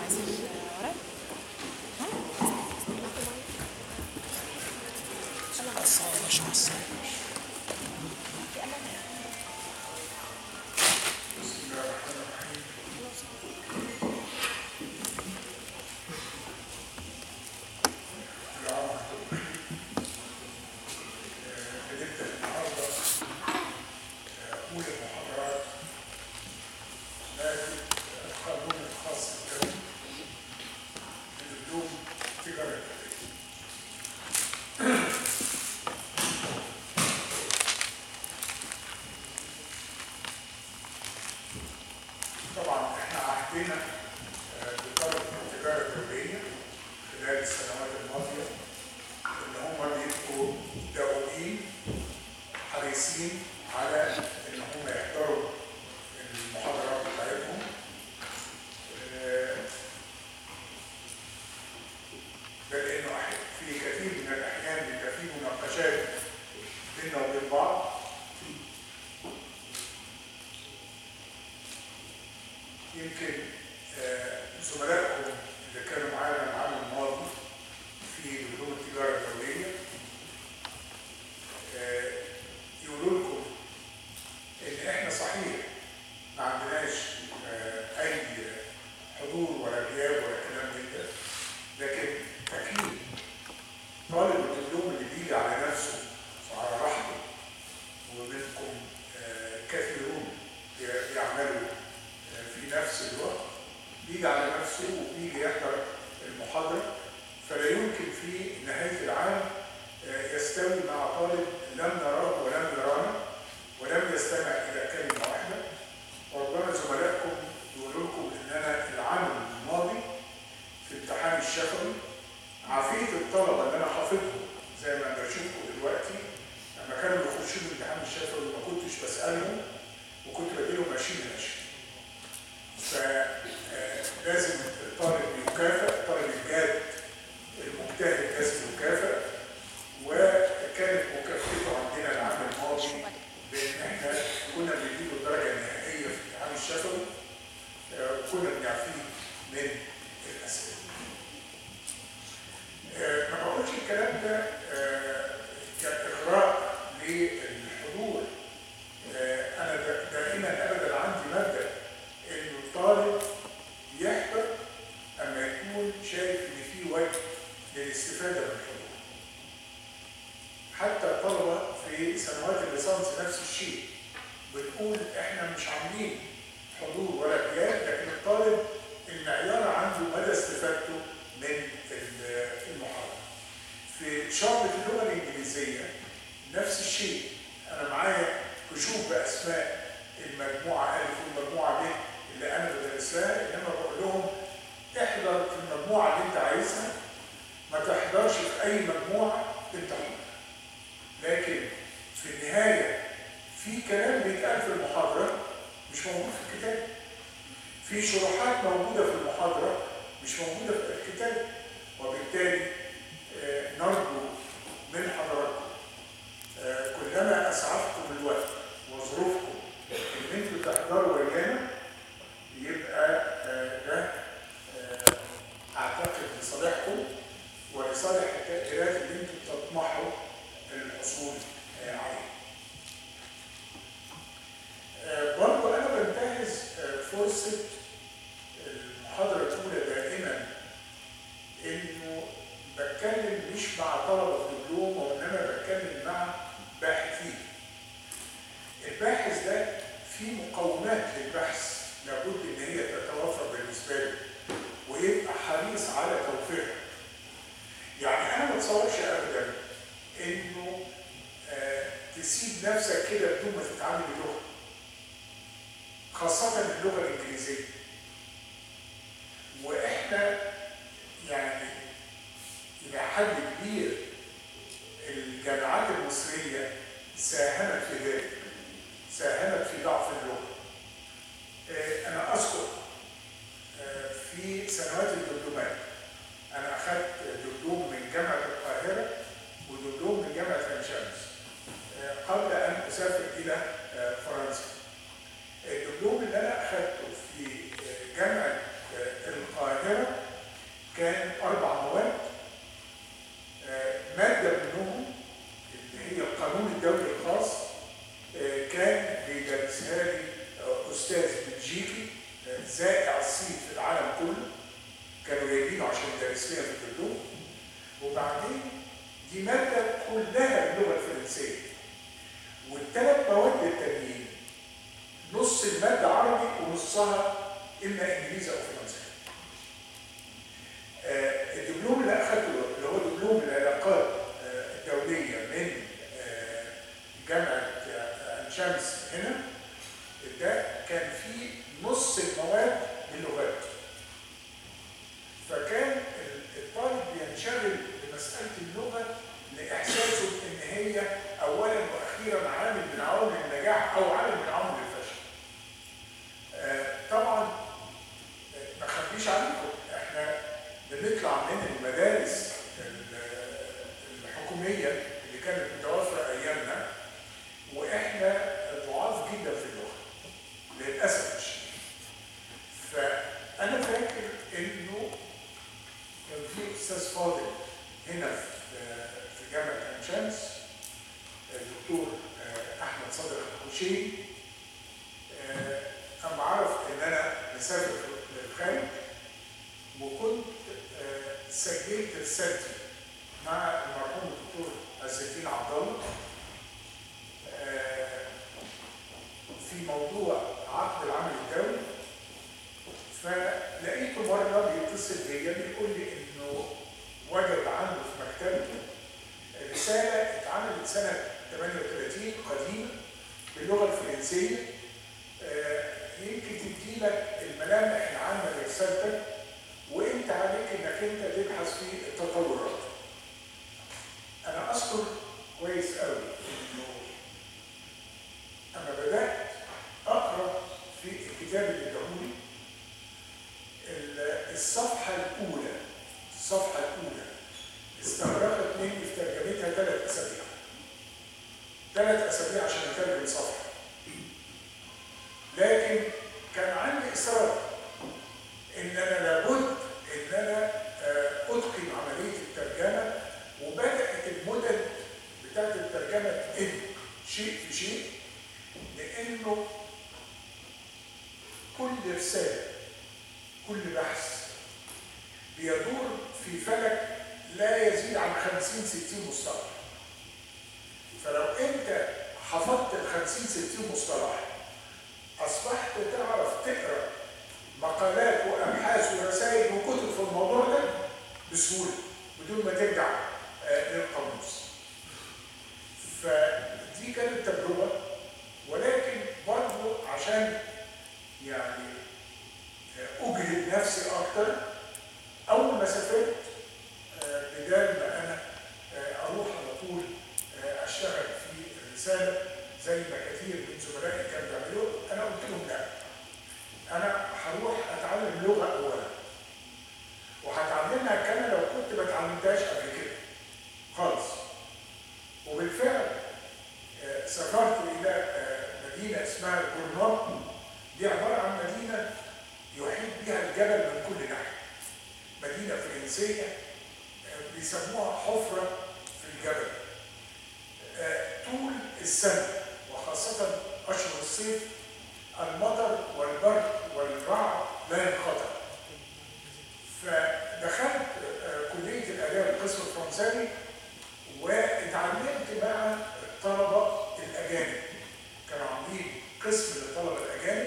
عايزين ورق بدأت النهارده أولى محاضرات مادة القانون الخاص بالدولة بدبلوم تجارة الدولية. طبعا احنا عهدنا آه، بطلب التجارة الدولية خلال السنوات الماضية ان هم بيبقوا دؤوبين حريصين على ان هم يحضروا المحاضرات بتاعتهم آه، بل انه أح- في كثير من الاحيان بيبقى في مناقشات بيننا وبين بعض يمكن آه، زملائكم اللي كانوا معانا العام الماضي في علوم التجاره الدوليه آه، يقولوا لكم ان احنا صحيح ما عندناش آه، اي حضور ولا غياب ولا كلام من ده لكن اكيد طالب الدبلوم اللي بيجي على نفسه وعلى راحته ومنكم آه، كثيرون بي- بيعملوا آه، في نفس الوقت بيجي على نفسه وبيجي يحضر المحاضره فلا يمكن في نهايه العام آه، يستوي مع طالب لم نراه ولم يرانا ولم يستمع الى كلمه واحده وربما زملائكم يقولوا لكم ان انا العام الماضي في امتحان الشفوي عافيه الطلبه اللي انا حافظهم زي ما بشوفكم دلوقتي لما كانوا بيخشوا لي الامتحان الشفوي ما كنتش بسالهم وكنت بديلهم 20 من 20 فلازم الطالب يكافئ الطالب الجاد المجتهد لازم يكافئ وكانت مكافئته عندنا العام الماضي بان احنا كنا بنديله الدرجه النهائيه في الامتحان الشفوي آه، وكنا بنعفيه من الاسئله. آه، ما بقولش الكلام ده آه، كاغراء للحضور آه، انا دا- دائما ابدا عندي مبدا انه الطالب يحضر اما يكون شايف ان في وجه للاستفاده من الحضور. حتى الطلبه في سنوات الليسانس نفس الشيء. بنقول احنا مش عاملين حضور ولا غياب لكن الطالب المعيار عنده مدى استفادته من ال- المحاضره. في شعبة اللغة الإنجليزية نفس الشيء أنا معايا كشوف بأسماء المجموعة ألف والمجموعة ب اللي أنا بدرسها إنما بقول لهم احضر في المجموعة اللي أنت عايزها ما تحضرش في أي مجموعة أنت حر لكن في النهاية في كلام بيتقال في المحاضرة مش موجود في الكتاب في شروحات موجودة في المحاضرة مش موجودة في الكتاب وبالتالي آه، نرجو من حضراتكم آه، كلما اسعفتكم الوقت وظروفكم ان انتوا تحضروا ويانا يبقى آه، ده آه، اعتقد لصالحكم ولصالح التأثيرات اللي انتوا بتطمحوا للحصول آه، عليها. آه، برضو انا بنتهز آه، فرصه المحاضره الاولى دائما انه بتكلم مش مع طلبه في دبلوم وانما بتكلم مع باحثين. الباحث ده في مقومات للبحث لابد ان هي تتوفر بالنسبه له ويبقى حريص على توفيرها. يعني انا ما اتصورش ابدا انه آه تسيب نفسك كده بدون ما تتعلم اللغه. خاصه اللغه الانجليزيه. واحنا يعني إلى حد كبير الجامعات المصرية ساهمت في ذلك ساهمت في ضعف اللغة آه، أنا أذكر آه، في سنوات الدبلومات أنا أخذت دبلوم من جامعة القاهرة ودبلوم من جامعة عين شمس آه، قبل أن أسافر إلى آه، فرنسا الدبلوم اللي أنا أخذته في آه، جامعة آه، القاهرة القاهرة كان أربع مواد آه، مادة منهم اللي هي القانون الدولي الخاص آه، كان بيدرسها لي آه، أستاذ بلجيكي آه، ذائع الصيت في العالم كله كانوا جايبينه عشان يدرس لنا في الدبلوم وبعدين دي مادة كلها باللغة الفرنسية والثلاث مواد التانيين نص المادة عربي ونصها إما إنجليزي أو فرنسي. آه، الدبلوم اللي أخدته اللي هو دبلوم العلاقات آه، الدولية من آه، جامعة آه، عين شمس هنا ده كان فيه نص المواد باللغات. فكان ال- الطالب بينشغل بمسألة اللغة لإحساسه إن هي أولا وأخيرا عامل من عوامل النجاح أو عامل من عوامل الفشل. آه، طبعا آه، ما اخبيش عليكم احنا بنطلع من المدارس ال- الحكوميه اللي كانت متوفره ايامنا واحنا ضعاف جدا في اللغه للاسف الشديد. فانا فاكر انه كان في استاذ فاضل هنا في في جامعه عين شمس الدكتور آه، احمد صادق الخشيني آه، اما عرف ان انا مسافر للخارج وكنت آه، سجلت رسالتي مع المرحوم الدكتور عز الدين عبد الله آه، في موضوع عقد العمل الدولي فلقيته مره بيتصل بيا بيقول لي انه وجد عنده في مكتبته رساله اتعملت سنه 38 قديمه باللغه الفرنسيه آه، يمكن تدي لك الملامح العامه لرسالتك وانت عليك انك انت تبحث في التطورات. انا اذكر كويس قوي انه انا بدات اقرا في الكتاب اللي اداهولي ال- الصفحه الاولى الصفحه الاولى استغرقت مني في ترجمتها ثلاث اسابيع. ثلاث اسابيع عشان اترجم صفحه. لكن كان عندي اصرار ان انا لابد ان انا آه، اتقن عمليه الترجمه وبدات المدد بتاعت الترجمه تقل شيء في شيء لانه كل رساله كل بحث بيدور في فلك لا يزيد عن 50 60 مصطلح فلو انت حفظت ال 50 60 مصطلح اصبحت تعرف تقرا مقالات وابحاث ورسائل وكتب في الموضوع ده بسهوله بدون ما ترجع آه، للقاموس. فدي كانت تجربه ولكن برضه عشان يعني آه، اجهد نفسي اكتر اول ما سافرت آه، بدال ما انا آه، اروح على طول آه، اشتغل في الرساله زي ما كثير من زملائي كانوا بيعملوا انا قلت لهم لا انا هروح اتعلم لغه اولا وهتعلمها كما لو كنت ما اتعلمتهاش قبل كده خالص وبالفعل آه، سافرت الى آه، مدينه اسمها جورنال دي عباره عن مدينه يحيط بها الجبل من كل ناحيه مدينه فرنسيه آه، بيسموها حفره في الجبل آه، طول السنه وخاصه اشهر الصيف المطر والبرد والرعد لا ينقطع. فدخلت آه، كلية الآداب القسم الفرنساوي واتعلمت مع الطلبة الأجانب. كانوا عاملين قسم للطلبة الأجانب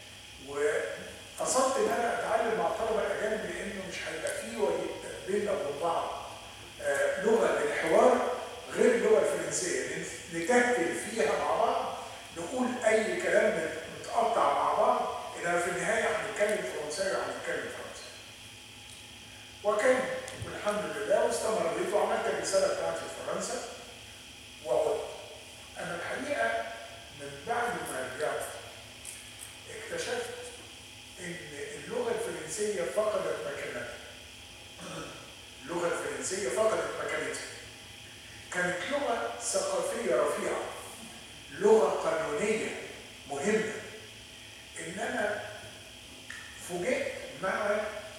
وقصدت إن أنا أتعلم مع الطلبة الأجانب لأنه مش هيبقى فيه وهي- بيننا وبين بعض آه، لغة للحوار غير اللغة الفرنسية نتكتل فيها مع بعض نقول أي كلام متقطع مع بعض إنما في النهاية هنتكلم فرنساوي وهنتكلم فرنساوي. وكان والحمد لله واستمريت وعملت الرسالة بتاعتي في فرنسا وعدت. أنا الحقيقة من بعد ما رجعت اكتشفت إن اللغة الفرنسية فقدت مكانتها. اللغة الفرنسية فقدت مكانتها. كانت لغة ثقافية رفيعة. لغة قانونية مهمة. إنما فوجئت مع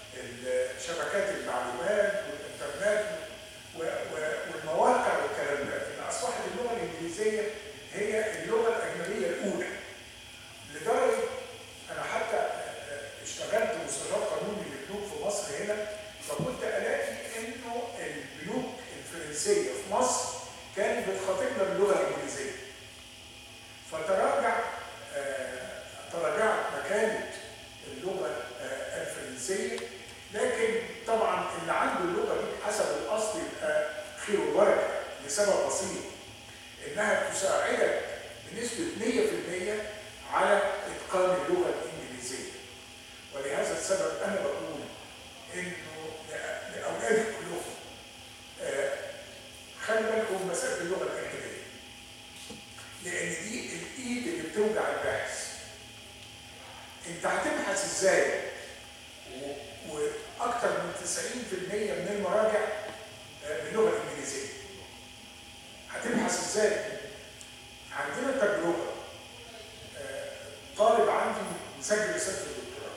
ال- شبكات المعلومات والانترنت و- و- والمواقع والكلام ده ان اصبحت اللغه الانجليزيه هي اللغه الاجنبيه الاولى لدرجه انا حتى آه، اشتغلت مستشار قانوني للبنوك في مصر هنا فكنت الاقي انه البنوك الفرنسيه في مصر كانت بتخاطبنا باللغه الانجليزيه فتراجع آه، تراجعت مكانه اللغه آه، الفرنسيه لكن طبعا اللي عنده اللغه دي حسب الاصل يبقى خير وبركه لسبب بسيط انها تساعدك بنسبه 100% على اتقان اللغه الانجليزيه ولهذا السبب انا بقول انه لأ- لاولادك كلهم آه، خلي بالكم من مساله اللغه الاجنبيه لان دي الايد اللي بتوجع الباحث انت هتبحث ازاي و- واكثر من 90% من المراجع آه، باللغه الانجليزيه هتبحث ازاي عندنا تجربه آه، طالب عندي مسجل رساله الدكتوراه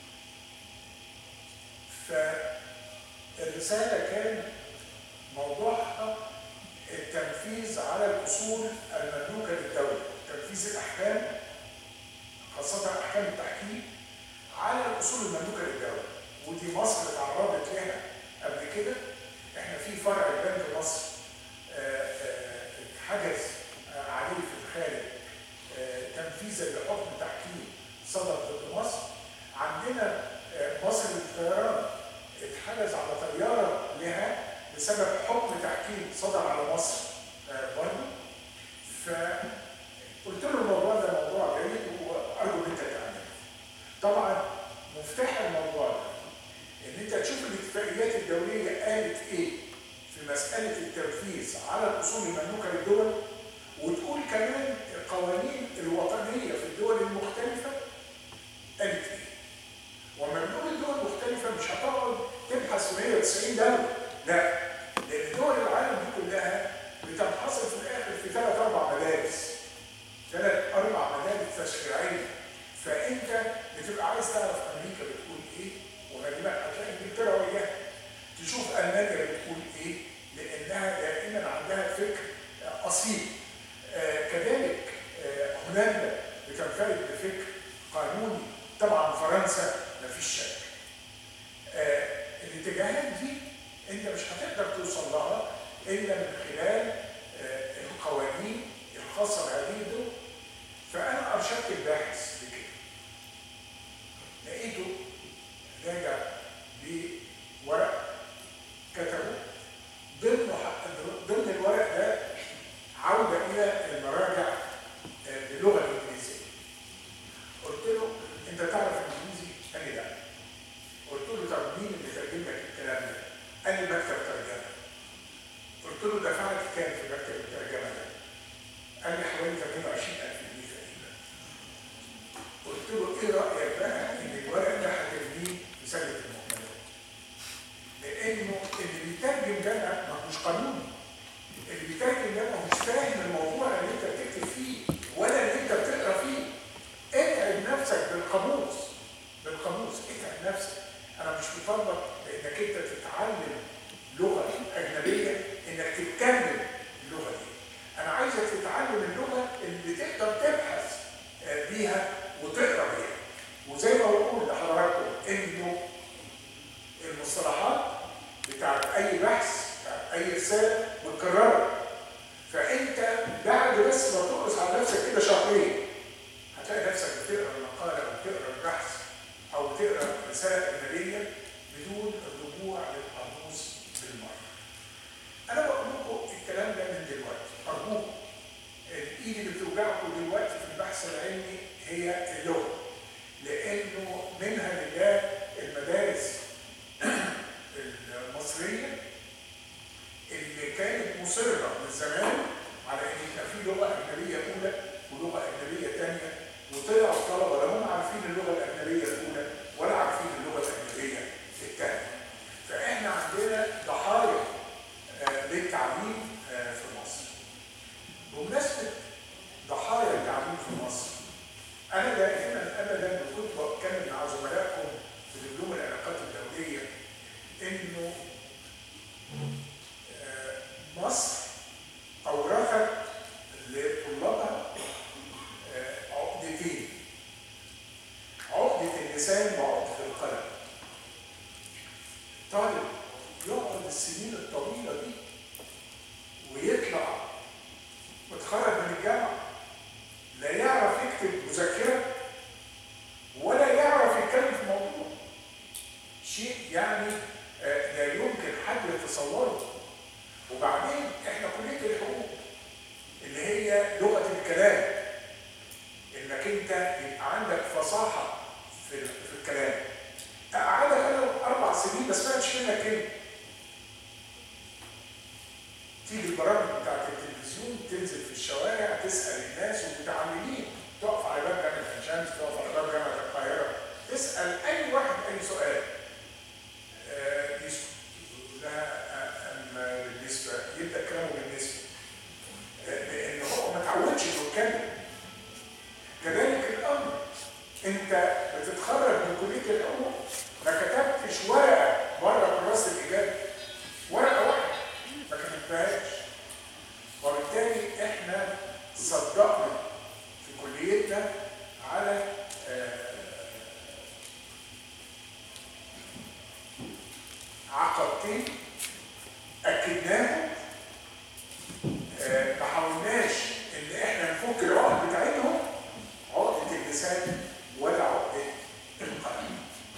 فالرساله كان موضوعها التنفيذ على الاصول المملوكه للدوله تنفيذ الاحكام خاصه احكام التحكيم على الاصول المملوكه للدوله ودي مصر اتعرضت لها قبل كده احنا في فرع بنك مصر آه، آه، اتحجز آه، عليه في الخارج آه، تنفيذا لحكم تحكيم صدر ضد مصر عندنا آه، مصر للطيران اتحجز على طياره لها بسبب حكم تحكيم صدر على مصر آه، برضه فقلت له الموضوع ده موضوع جيد وارجو ان انت تعمله طبعا مفتاح الموضوع ده ان انت تشوف الاتفاقيات الدوليه قالت ايه في مساله التنفيذ على الاصول المملوكه للدول وتقول كمان القوانين الوطنيه في الدول المختلفه قالت ايه وما بنقول الدول المختلفه مش هتقعد تبحث في 190 دوله لا لان دول العالم دي كلها بتنحصر في الاخر في ثلاث اربع مدارس ثلاث اربع مدارس تشريعيه فانت بتبقى عايز تعرف امريكا بتقول ايه وغالبا هتلاقي انجلترا وياها تشوف المانيا بتقول ايه لانها دائما عندها فكر آه، اصيل آه، كذلك آه، هولندا بتنفرد بفكر قانوني طبعا فرنسا مفيش شك آه، الاتجاهات دي انت مش هتقدر توصل لها الا من خلال آه، القوانين الخاصه بهذه الدول فانا ارشدت الباحث لكده لقيته راجع بورق كتبه ضمن ضمن الورق ده عوده الى المراجع آه، باللغه الانجليزيه قلت له انت تعرف انجليزي؟ قال لي لا قلت له طب مين اللي ترجم لك الكلام ده؟ قال لي مكتب ترجمه قلت له دفعت كام في مكتب الترجمه ده؟ قال لي حوالي 23000 جنيه تقريبا قلت له ايه رايك بقى ان الورق ده هترميه في سله المهملات؟ لانه اللي بيترجم ده ما هوش قانوني اللي بيترجم ده ما هوش فاهم الموضوع اللي انت بتكتب فيه ولا اللي انت بتقرا فيه اتعب نفسك بالقاموس بالقاموس اتعب نفسك انا مش مطالبك بانك انت تتعلم لغه اجنبيه انك تتكلم اللغه دي انا عايزك تتعلم اللغه اللي تقدر تبحث آه، بيها وتقرا بيها وزي ما بقول لحضراتكم انه المصطلحات بتاعت اي بحث بتاعت اي رساله متكرره فانت بعد بس ما تقرص على نفسك كده شهرين هتلاقي نفسك بتقرا المقاله او بتقرا البحث او بتقرا رساله اجنبيه بدون الرجوع للقاموس بالمره. انا بقول لكم الكلام ده من دلوقتي ارجوكم الايد اللي بتوجعكم دلوقتي في البحث العلمي هي اللغه لانه منها لله المدارس المصريه اللي كانت مصره من زمان على ان يبقى في لغه اجنبيه اولى ولغه اجنبيه ثانيه وطلعوا الطلبه لا هم عارفين اللغه الاجنبيه الاولى ولا عارفين اللغه الاجنبيه الثانيه. فاحنا عندنا ضحايا آه، للتعليم آه، في مصر. بمناسبه ضحايا التعليم في مصر انا دائما ابدا كنت بتكلم مع زملائكم في دبلوم العلاقات الدوليه طالب يقعد السنين الطويلة دي ويطلع متخرج من الجامعة لا يعرف يكتب مذكرة ولا يعرف يتكلم في موضوع شيء يعني آه، لا يمكن حد يتصوره وبعدين احنا كلية الحقوق اللي هي لغة الكلام انك انت يبقى عندك فصاحة في في الكلام قعدك انا اربع سنين ما سمعتش منك كلمة تيجي البرامج بتاعت التلفزيون تنزل في الشوارع تسأل الناس ومتعاملين تقف على باب جامعة عين شمس تقف على باب جامعة القاهرة تسأل أي واحد أي سؤال آه، يسكت يقول لها آه، أما بالنسبة يبدأ كلامه بالنسبة آه، لأن هو ما تعودش إنه يتكلم كذلك الأمر أنت بتتخرج من كلية العلوم ما كتبتش ورقة بره كراسة الإجابة ورقة واحدة ما كتبتهاش وبالتالي احنا صدقنا في كليتنا على آه، عقبتين اكدناهم آه، ما حاولناش ان احنا نفك العقد بتاعتهم عقده اللسان ولا عقده القلم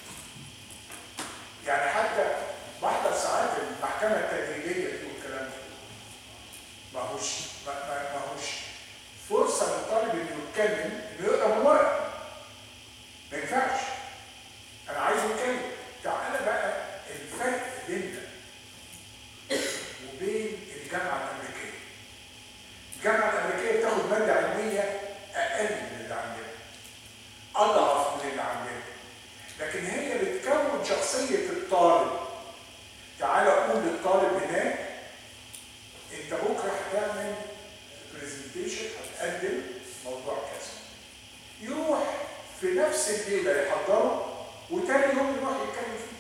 يعني حتى بحضر ساعات المحكمه التدريبيه دي والكلام ده ماهوش ما ما- ماهوش فرصه للطالب انه يتكلم انه يقرا من ورقه ما ينفعش انا عايزه يتكلم تعالى بقى الفرق بيننا وبين الجامعه الامريكيه الجامعه الامريكيه بتاخد ماده علميه اقل من اللي عندنا اضعف من اللي عندنا لكن هي بتكون شخصيه الطالب تعالى قول للطالب هناك انت بكره هتعمل برزنتيشن هتقدم موضوع كذا يروح في نفس الليله يحضره وتاني يوم يروح يتكلم فيه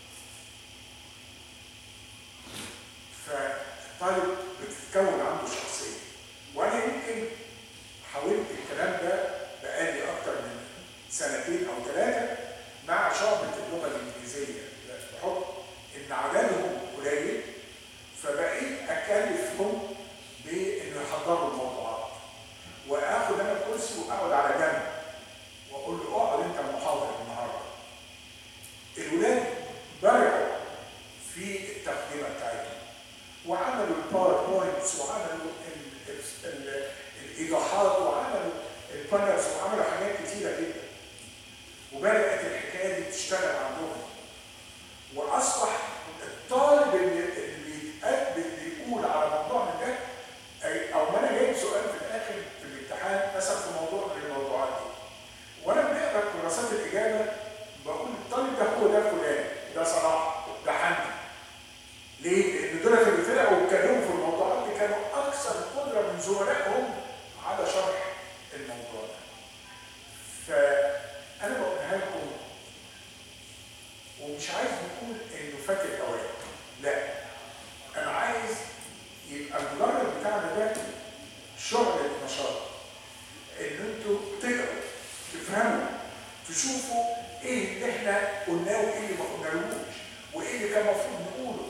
فالطالب بتتكون عنده شخصيه وانا يمكن حاولت الكلام ده بقالي اكتر من سنتين او ثلاثه مع شعبه اللغه الانجليزيه بحكم ان عددهم قليل فبقيت اكلفهم بانه يحضروا الموضوعات واخد انا الكرسي واقعد على جنب واقول له اقعد انت المحاضر النهارده الولاد برعوا في التقديمه بتاعتهم وعملوا الباوربوينتس وعملوا ال- ال- ال- الايضاحات وعملوا البانرز وعملوا حاجات كتيره جدا وبدات الحكايه دي تشتغل عندهم واصبح الطالب اللي اللي بيتقدم بيقول على موضوع من ده أي- او ما انا جايب سؤال في الاخر في الامتحان مثلا في موضوع من الموضوعات دي وانا بنقرا كراسات الاجابه بقول الطالب ده هو ده فلان ده صلاح ده حمدي ليه؟ لان دول اللي طلعوا واتكلموا في الموضوعات دي كانوا اكثر قدره من زملائهم على شرح الموضوع ده. فانا بقولها لكم ومش عايز نقول انه فات الاوان لا انا عايز يبقى المدرب بتاعنا ده شغل نشاط ان انتوا تقروا تفهموا تشوفوا ايه اللي احنا قلناه وايه اللي ما قلناهوش وايه اللي كان المفروض نقوله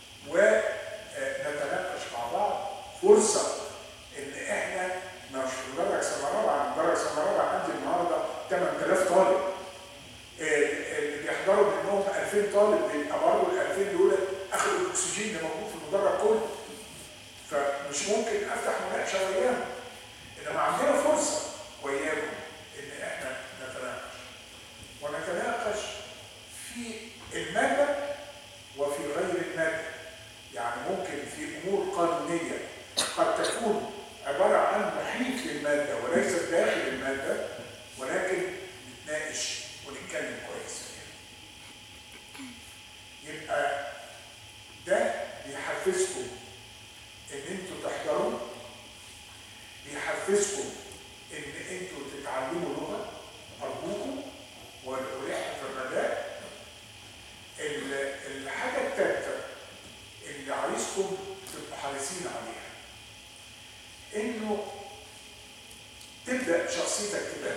ونتناقش مع بعض فرصه ان احنا مش مدرج سنه رابعه مدرج سنه رابعه عندي النهارده 8000 طالب اللي بيحضروا منهم 2000 طالب بيبقى برضه ال 2000 دول اخذوا الاكسجين اللي موجود في المدرج كله فمش ممكن افتح مناقشه وياهم انما عندنا فرصه وياكم ان احنا نتناقش ونتناقش في الماده وفي غير الماده يعني ممكن في امور قانونيه قد تكون عباره عن محيط للماده وليست داخل الماده ولكن نتناقش ونتكلم كويس فيها يبقى ده بيحفزكم ان انتوا تحضروا بيحفزكم ان انتوا تتعلموا لغه ارجوكم ورحله الرجاء ال- الحاجه الثالثه اللي عايزكم تبقوا حريصين عليها انه تبدا شخصيتك تبان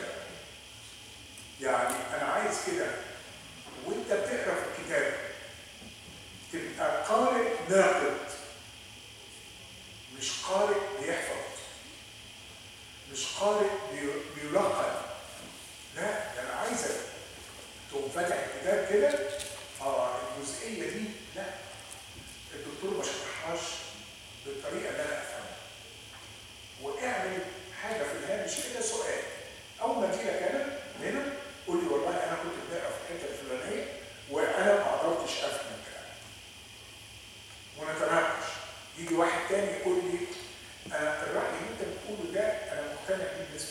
يعني انا عايز كده وانت بتقرا في الكتاب افهم الكلام ونتناقش يجي واحد تاني يقول لي انا الراي اللي انت بتقوله ده انا مقتنع بيه بنسبه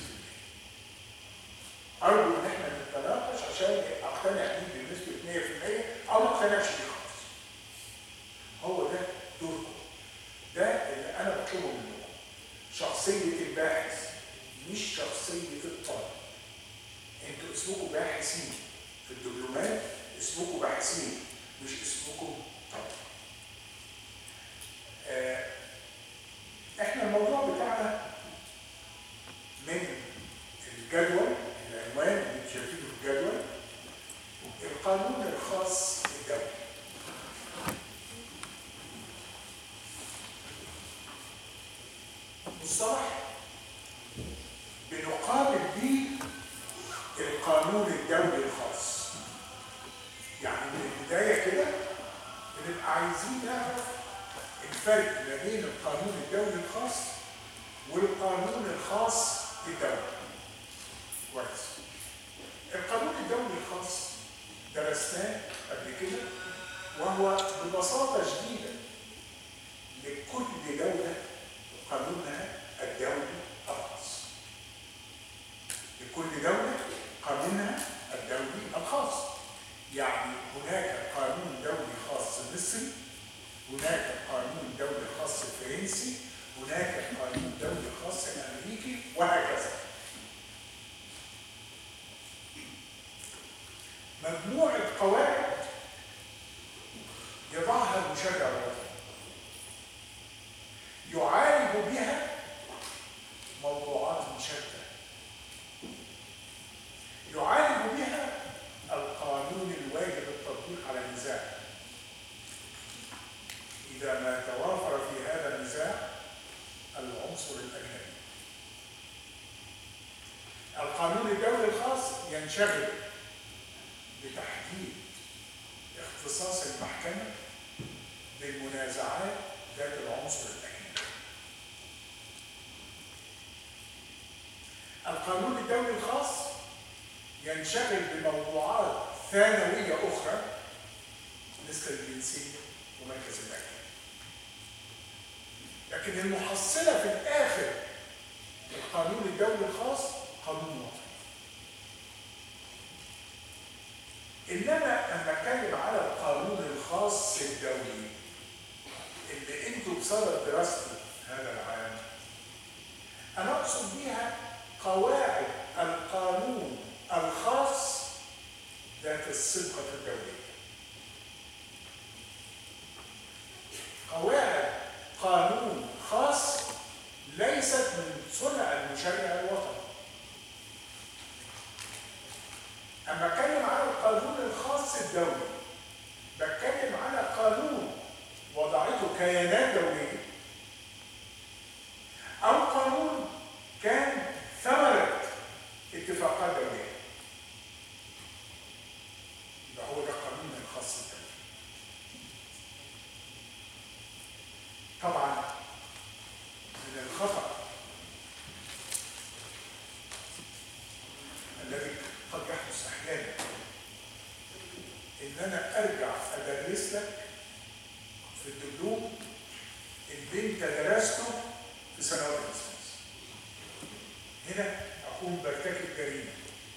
50% ارجو ان احنا نتناقش عشان اقتنع بيه بنسبه 100% او ما اقتنعش بيه خالص هو ده دوركم ده اللي انا بطلبه منكم شخصيه الباحث مش شخصيه الطالب انتوا اسمكم باحثين في الدبلومات اسمكم باحثين مش اسمكم طالب آه، احنا الموضوع بتاعنا من الجدول العنوان اللي شايفينه في الجدول القانون الخاص بالدولة مصطلح بنقابل بيه القانون الدولي الخاص يعني من البداية كده بنبقى عايزين نعرف الفرق ما بين القانون الدولي الخاص والقانون الخاص بالدولة كويس القانون الدولي الخاص درسناه قبل كده وهو ببساطة شديدة لكل دولة قانونها الدولي الخاص لكل دولة قانونها الدولي الخاص يعني هناك قانون دولي خاص مصري هناك قانون دولي خاص فرنسي هناك قانون دولي خاص امريكي وهكذا مجموعة قواعد يضعها المشرع الوطني يعالج بها موضوعات شتى يعالج بها القانون الواجب التطبيق على النزاع إذا ما توافر في هذا النزاع العنصر الأجنبي القانون الدولي الخاص ينشغل بتحديد اختصاص المحكمة بالمنازعات ذات العنصر الأجنبي القانون الدولي الخاص ينشغل بموضوعات ثانوية أخرى مثل الجنسية ومركز الأجنبي لكن المحصلة في الآخر القانون الدولي الخاص قانون وطني إنما أنا أتكلم على القانون الخاص الدولي اللي أنتوا بصدد دراسته هذا العام أنا أقصد بيها قواعد القانون الخاص ذات الصبغة الدولية قواعد قانون خاص ليست من صنع المشرع الوطني أما أتكلم على القانون الخاص الدولي بتكلم على قانون وضعته كيانات دولية أو قانون كان ثمرة اتفاقات دولية يبقى هو ده القانون الخاص الدولي طبعا من الخطأ الذي قد يحدث احيانا ان انا ارجع ادرس لك في الدبلوم اللي انت درسته في سنوات الليسانس هنا اكون برتكب جريمه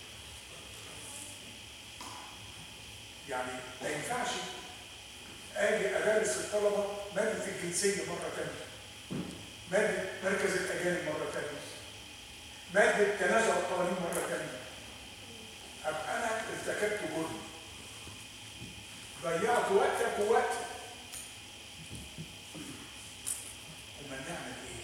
يعني ما ينفعش اجي ادرس الطلبه ماده الجنسيه مره ثانيه ماده مركز الاجانب مره ثانيه ماده تنازع القوانين مره ثانيه ابقى انا ارتكبت جرم ضيعت وقتك ووقتي امال نعمل ايه؟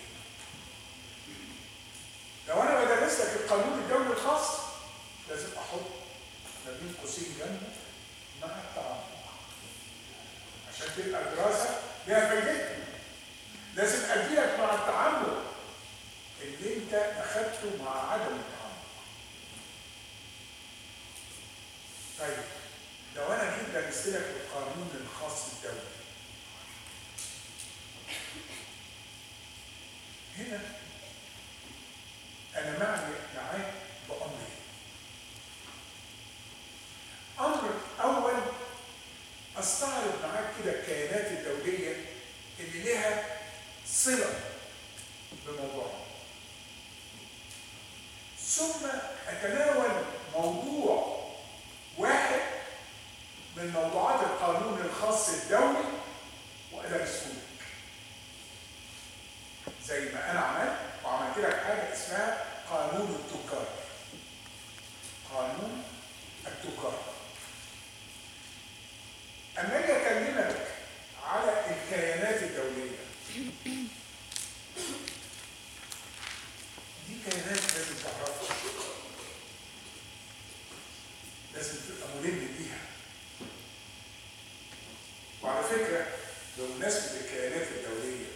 لو انا بدرس لك القانون الدولي الخاص لازم احط ما بين قوسين جنبه مع التعمق عشان تبقى دراسه ليها فايدتها لازم اديلك مع التعمق اللي انت اخدته مع عدم التعمق طيب لو انا جيت درست لك القانون الخاص الدولي هنا انا معني معاك بامرين امر اول هستعرض معاك كده الكيانات الدوليه اللي لها صله بموضوعنا ثم اتناول موضوع واحد من موضوعات القانون الخاص الدولي وادرسه زي ما انا عملت وعملت لك حاجه اسمها قانون التجار قانون التجار اما اجي اكلمك على الكيانات الدوليه دي كيانات لازم تعرفها لازم تبقى ملم بيها وعلى فكره بمناسبه الكيانات الدوليه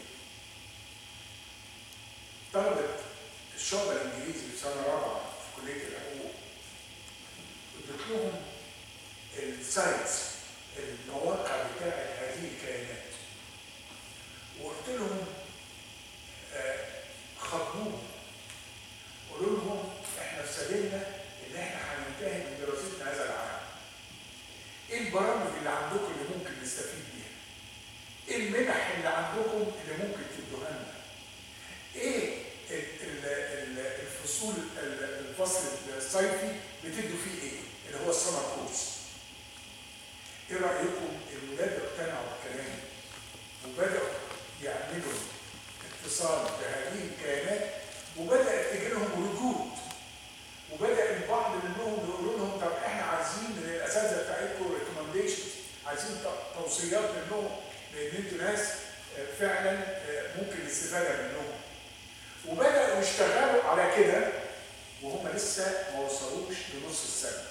طلبه الشعب الانجليزي في سنه رابعه في كليه الحقوق اديت لهم السايتس المواقع بتاعت هذه الكيانات وقلت لهم آه، خطبوهم قولوا لهم احنا في سبيلنا ان احنا هننتهي من دراستنا هذا العام ايه البرامج اللي عندكم اللي ممكن نستفيد بيها ايه المنح اللي عندكم اللي ممكن تدوها لنا ايه ال- ال- ال- الفصول ال- الفصل الصيفي بتدوا فيه ايه اللي هو السمر كورس ايه رايكم الولاد اقتنعوا بكلامي وبداوا يعملوا اتصال بهذه الكيانات وبدات تجي لهم ردود وبدا البعض منهم يقولوا لهم طب احنا عايزين من الاساتذه بتاعتكم ريكومنديشن عايزين ت- توصيات منهم لان انتوا ناس آه، فعلا آه، ممكن الاستفاده منهم وبداوا يشتغلوا على كده وهم لسه ما وصلوش لنص السنه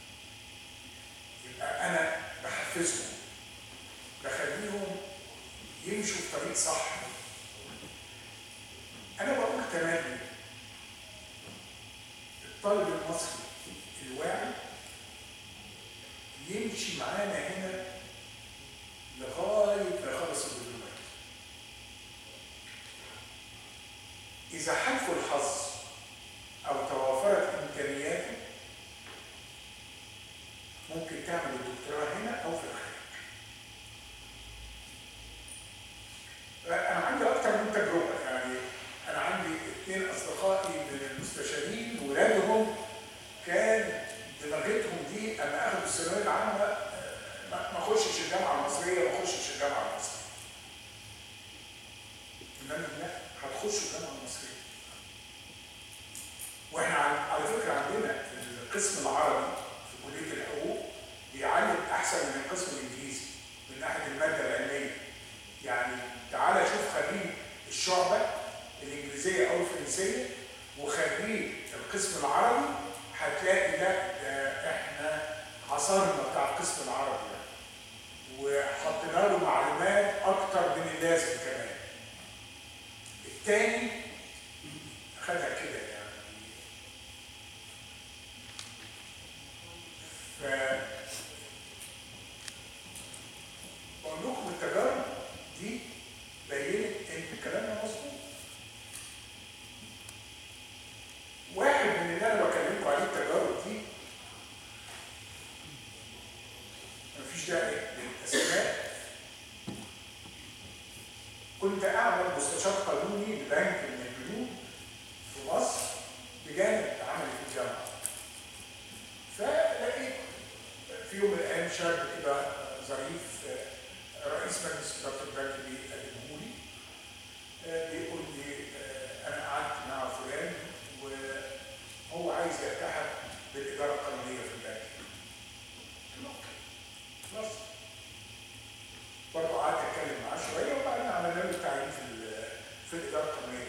يبقى انا بحفزهم بخليهم يمشوا في طريق صح انا بقول كمان الطالب المصري الواعي يمشي معانا هنا لغايه ما يخلص الدبلومات اذا حلفه الحظ او توافرت امكانياته ممكن تعمل الدكتوراه هنا او في الخارج انا عندي اكتر من تجربه يعني انا عندي اثنين اصدقائي من المستشارين ولادهم كان دماغتهم دي اما اخذوا الثانويه العامه آه، ما ما اخشش الجامعه المصريه ما اخشش الجامعه المصريه انما لا هتخشوا الجامعه المصريه واحنا عن- على فكره عندنا القسم العربي في كليه الحقوق بيعلم احسن من القسم الانجليزي من ناحيه الماده العلميه يعني تعالى شوف خريج الشعبه الانجليزيه او الفرنسيه وخريج القسم العربي هتلاقي لا ده احنا عصرنا بتاع القسم العربي ده وحطينا له معلومات اكتر من اللازم كمان التاني خدها كده يعني ف بقول لكم التجارب دي بينت ان كلامنا مظبوط واحد من اللي انا بكلمكم عليه التجارب دي مفيش داعي للاسماء كنت اعمل مستشار قانوني لبنك من البنوك في مصر بجانب عملي في الجامعه فلقيت في يوم من الايام شاب كده ظريف آه، رئيس مجلس اداره البنك بيقدمه لي آه، بيقول لي آه، انا قعدت مع فلان وهو عايز يلتحق بالاداره القانونيه في البنك. قلت له اوكي خلاص برضه قعدت اتكلم معاه شويه وبعدين عملنا له تعيين في ال- في الاداره القانونيه.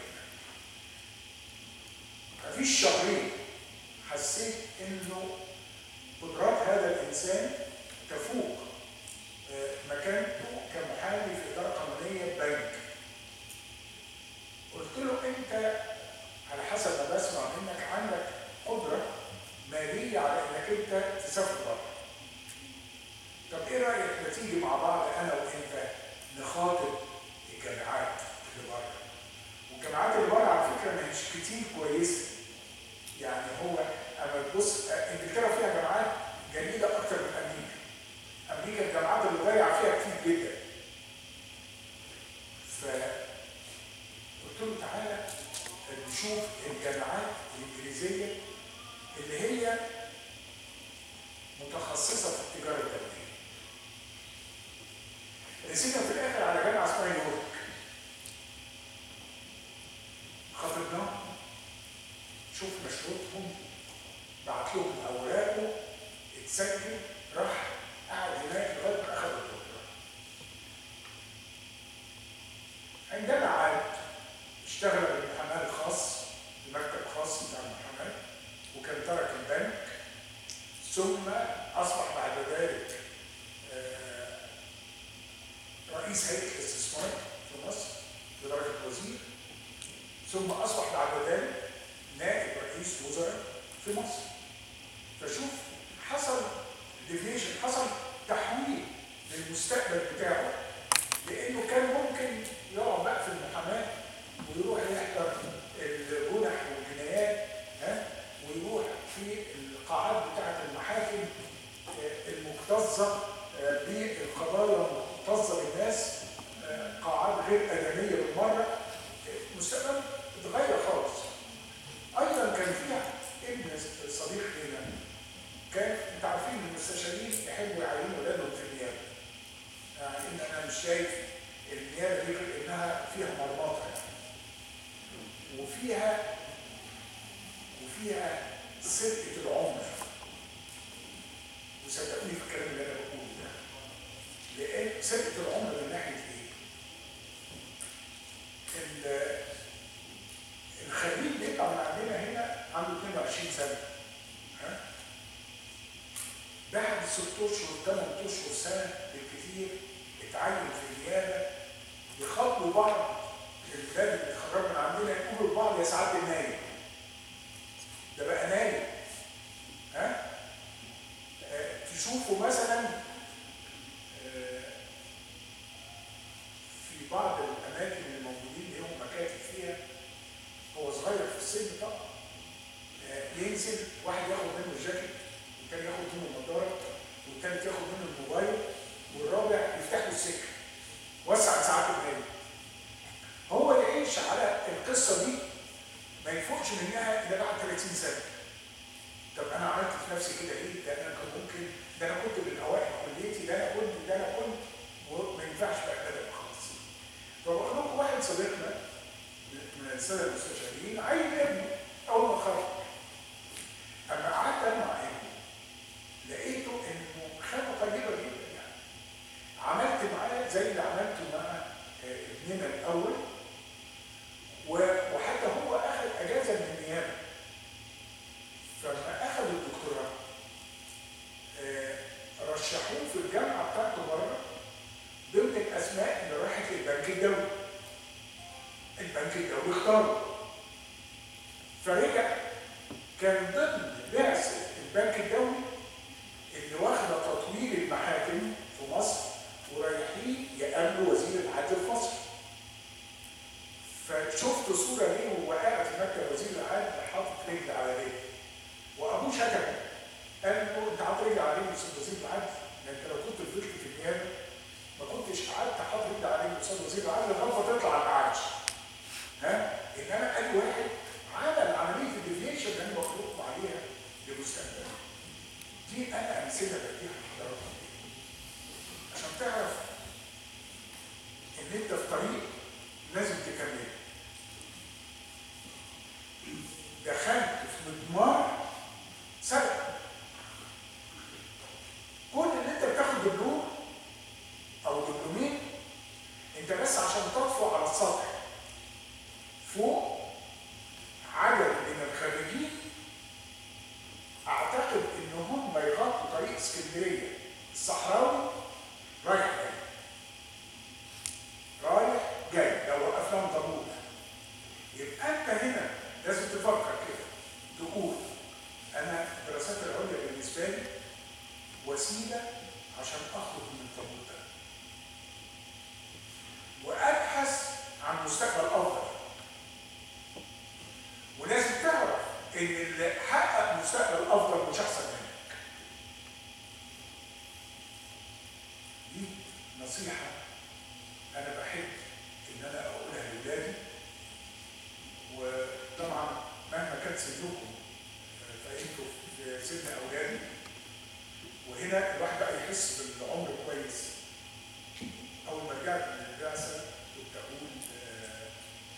مفيش شهرين حسيت انه قدرات هذا الانسان تفوق آه، مكانته كمحامي في اداره قانونيه بنك. قلت له انت على حسب ما بسمع منك عندك قدره ماليه على انك انت تسافر بره. طب ايه رايك ما تيجي مع بعض انا وانت نخاطب الجامعات اللي بره. والجامعات اللي بره على فكره ما هيش كتير كويسه. يعني هو اما تبص انجلترا فيها جامعات جميله اكتر من امريكا. امريكا الجامعات اللغات ضيع فيها كتير جدا فقلت له تعالى نشوف الجامعات الانجليزيه اللي هي متخصصه في التجاره الدوليه رسينا في الاخر على جامعه اسمها يورك خطبناهم شفنا شروطهم بعت لهم اوراقه اتسجل راح قعد هناك لغايه ما اخذ الدكتوراه عندما عاد اشتغل بالمحاماه الخاص في مكتب خاص بتاع المحاماه وكان ترك البنك ثم اصبح بعد ذلك آه، رئيس هيئه الاستثمار في مصر بدرجه وزير ثم اصبح بعد ذلك نائب رئيس وزراء في مصر فشوف حصل ديفيشن حصل تحويل للمستقبل بتاعه لانه كان ممكن يقعد بقى في المحاماه ويروح يحضر الجنح والجنايات ها ويروح في القاعات بتاعه المحاكم آه، المكتظه آه، بالقضايا المكتظه بالناس آه، قاعات غير ادميه بالمره المستقبل اتغير خالص ايضا كان فيها ابن صديق لنا كان انت عارفين ان المستشارين يحبوا يعينوا ولادهم في النيابه يعني ان انا مش شايف النيابه دي غير انها فيها مرمطه يعني وفيها وفيها سرقه العمر وصدقوني في الكلام اللي انا بقوله ده لان سرقه العمر من ناحيه ايه؟ ال- الخريج بيطلع من عندنا هنا عنده 22 سنه ها؟ بعد ست اشهر ثمان اشهر سنه بالكثير اتعين في النيابه يخاطبوا بعض الولاد اللي اتخرجوا من عندنا يقولوا لبعض يا سعاده النايب ده بقى نايب ها آه، تشوفوا مثلا آه، في بعض الاماكن اللي موجودين اللي هم مكاتب فيها هو صغير في السن طبعا آه، ينزل واحد ياخد منه الجاكيت والتاني ياخد منه النضاره والتالت ياخد منه الموبايل والرابع يفتح له السكه وسع ساعات النادي هو يعيش على القصه دي ما يفوقش منها الا بعد 30 سنه طب انا عملت في نفسي كده ايه ده انا كان ممكن ده انا كنت من اوائل كليتي ده انا كنت ده انا كنت وما ينفعش بقى كده خالص فبقول لكم واحد صديقنا من الساده المستشارين عين ابنه اول ما خرج اما قعدت انا مع ابنه لقيته انه خامه طيبه جدا يعني عملت معاه زي اللي عملته مع آه، ابننا الاول و- وحتى هو اخذ اجازه من النيابه فلما اخذ الدكتوراه آه، رشحوه في الجامعه بتاعته بره ضمن الاسماء اللي راحت للبنك الدولي البنك الدولي اختاره فرجع كان ضمن بعثه البنك الدولي اللي واخده تطوير المحاكم في مصر ورايحين يقابلوا وزير العدل في مصر فشفت صوره ليه وهو قاعد في مكتب وزير العدل حاطط رجل على رجل وابوه شتمه قال له انت حاطط رجل على رجل يا استاذ وزير العدل ده انت لو كنت فضلت في النيابه ما كنتش قعدت حاطط رجل على رجل يا استاذ وزير العدل لغايه ما تطلع المعاش ها انما قال واحد عمل عمليه الديفيشن اللي انا بخلقكم عليها لمستقبل دي انا امثله بديها لحضراتكم عشان تعرف ان انت في طريق لازم تكمله دخلت في مضمار سبق كل اللي انت بتاخد دبلوم او دبلومين انت بس عشان تطفو على السطح فوق عدد من الخريجين اعتقد ان هم يغطوا طريق اسكندريه الصحراوي رايح جاي رايح جاي لو وقفناهم طابور نصيحة أنا بحب إن أنا أقولها لأولادي وطبعا مهما كان سنكم آه، فأنتوا في سن أولادي وهنا الواحد بقى يحس بالعمر كويس أول ما رجعت من البعثة كنت أقول آه،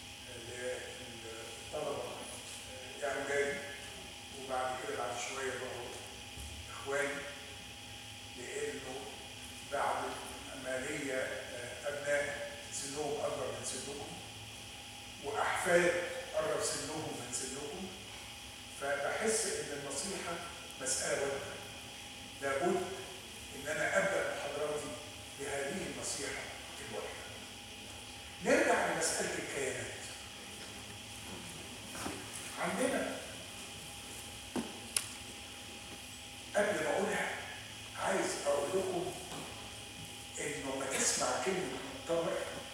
للطلبة آه، يا أولادي وبعد كده بعد شوية بقوا إخواني لأنه بعد ما ليا آه، أبناء سنهم أكبر من سنكم وأحفاد قرب سنهم من سنكم فبحس إن النصيحة مسألة واجبة لابد إن أنا أبدأ محاضراتي بهذه النصيحة الواحدة. نرجع لمسألة الكيانات. عندنا قبل ما أقولها عايز أقول لكم إنه ما تسمع كلمة مؤتمر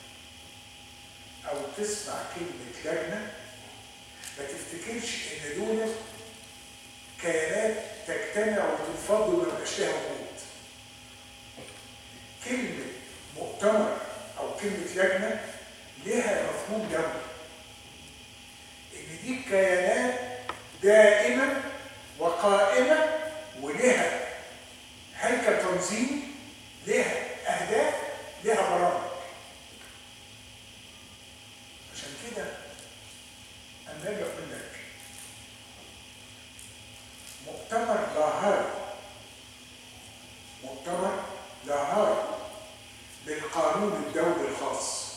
أو تسمع كلمة لجنة ما تفتكرش إن دول كيانات تجتمع وتنفض وما يبقاش لها وجود. كلمة مؤتمر أو كلمة لجنة لها مفهوم دولي. إن دي كيانات دائمة وقائمة ولها هيكل تنظيم لها أهداف لها برامج. عشان كده أما أجي أقول لك مؤتمر لاهاي مؤتمر لاهاي للقانون الدولي الخاص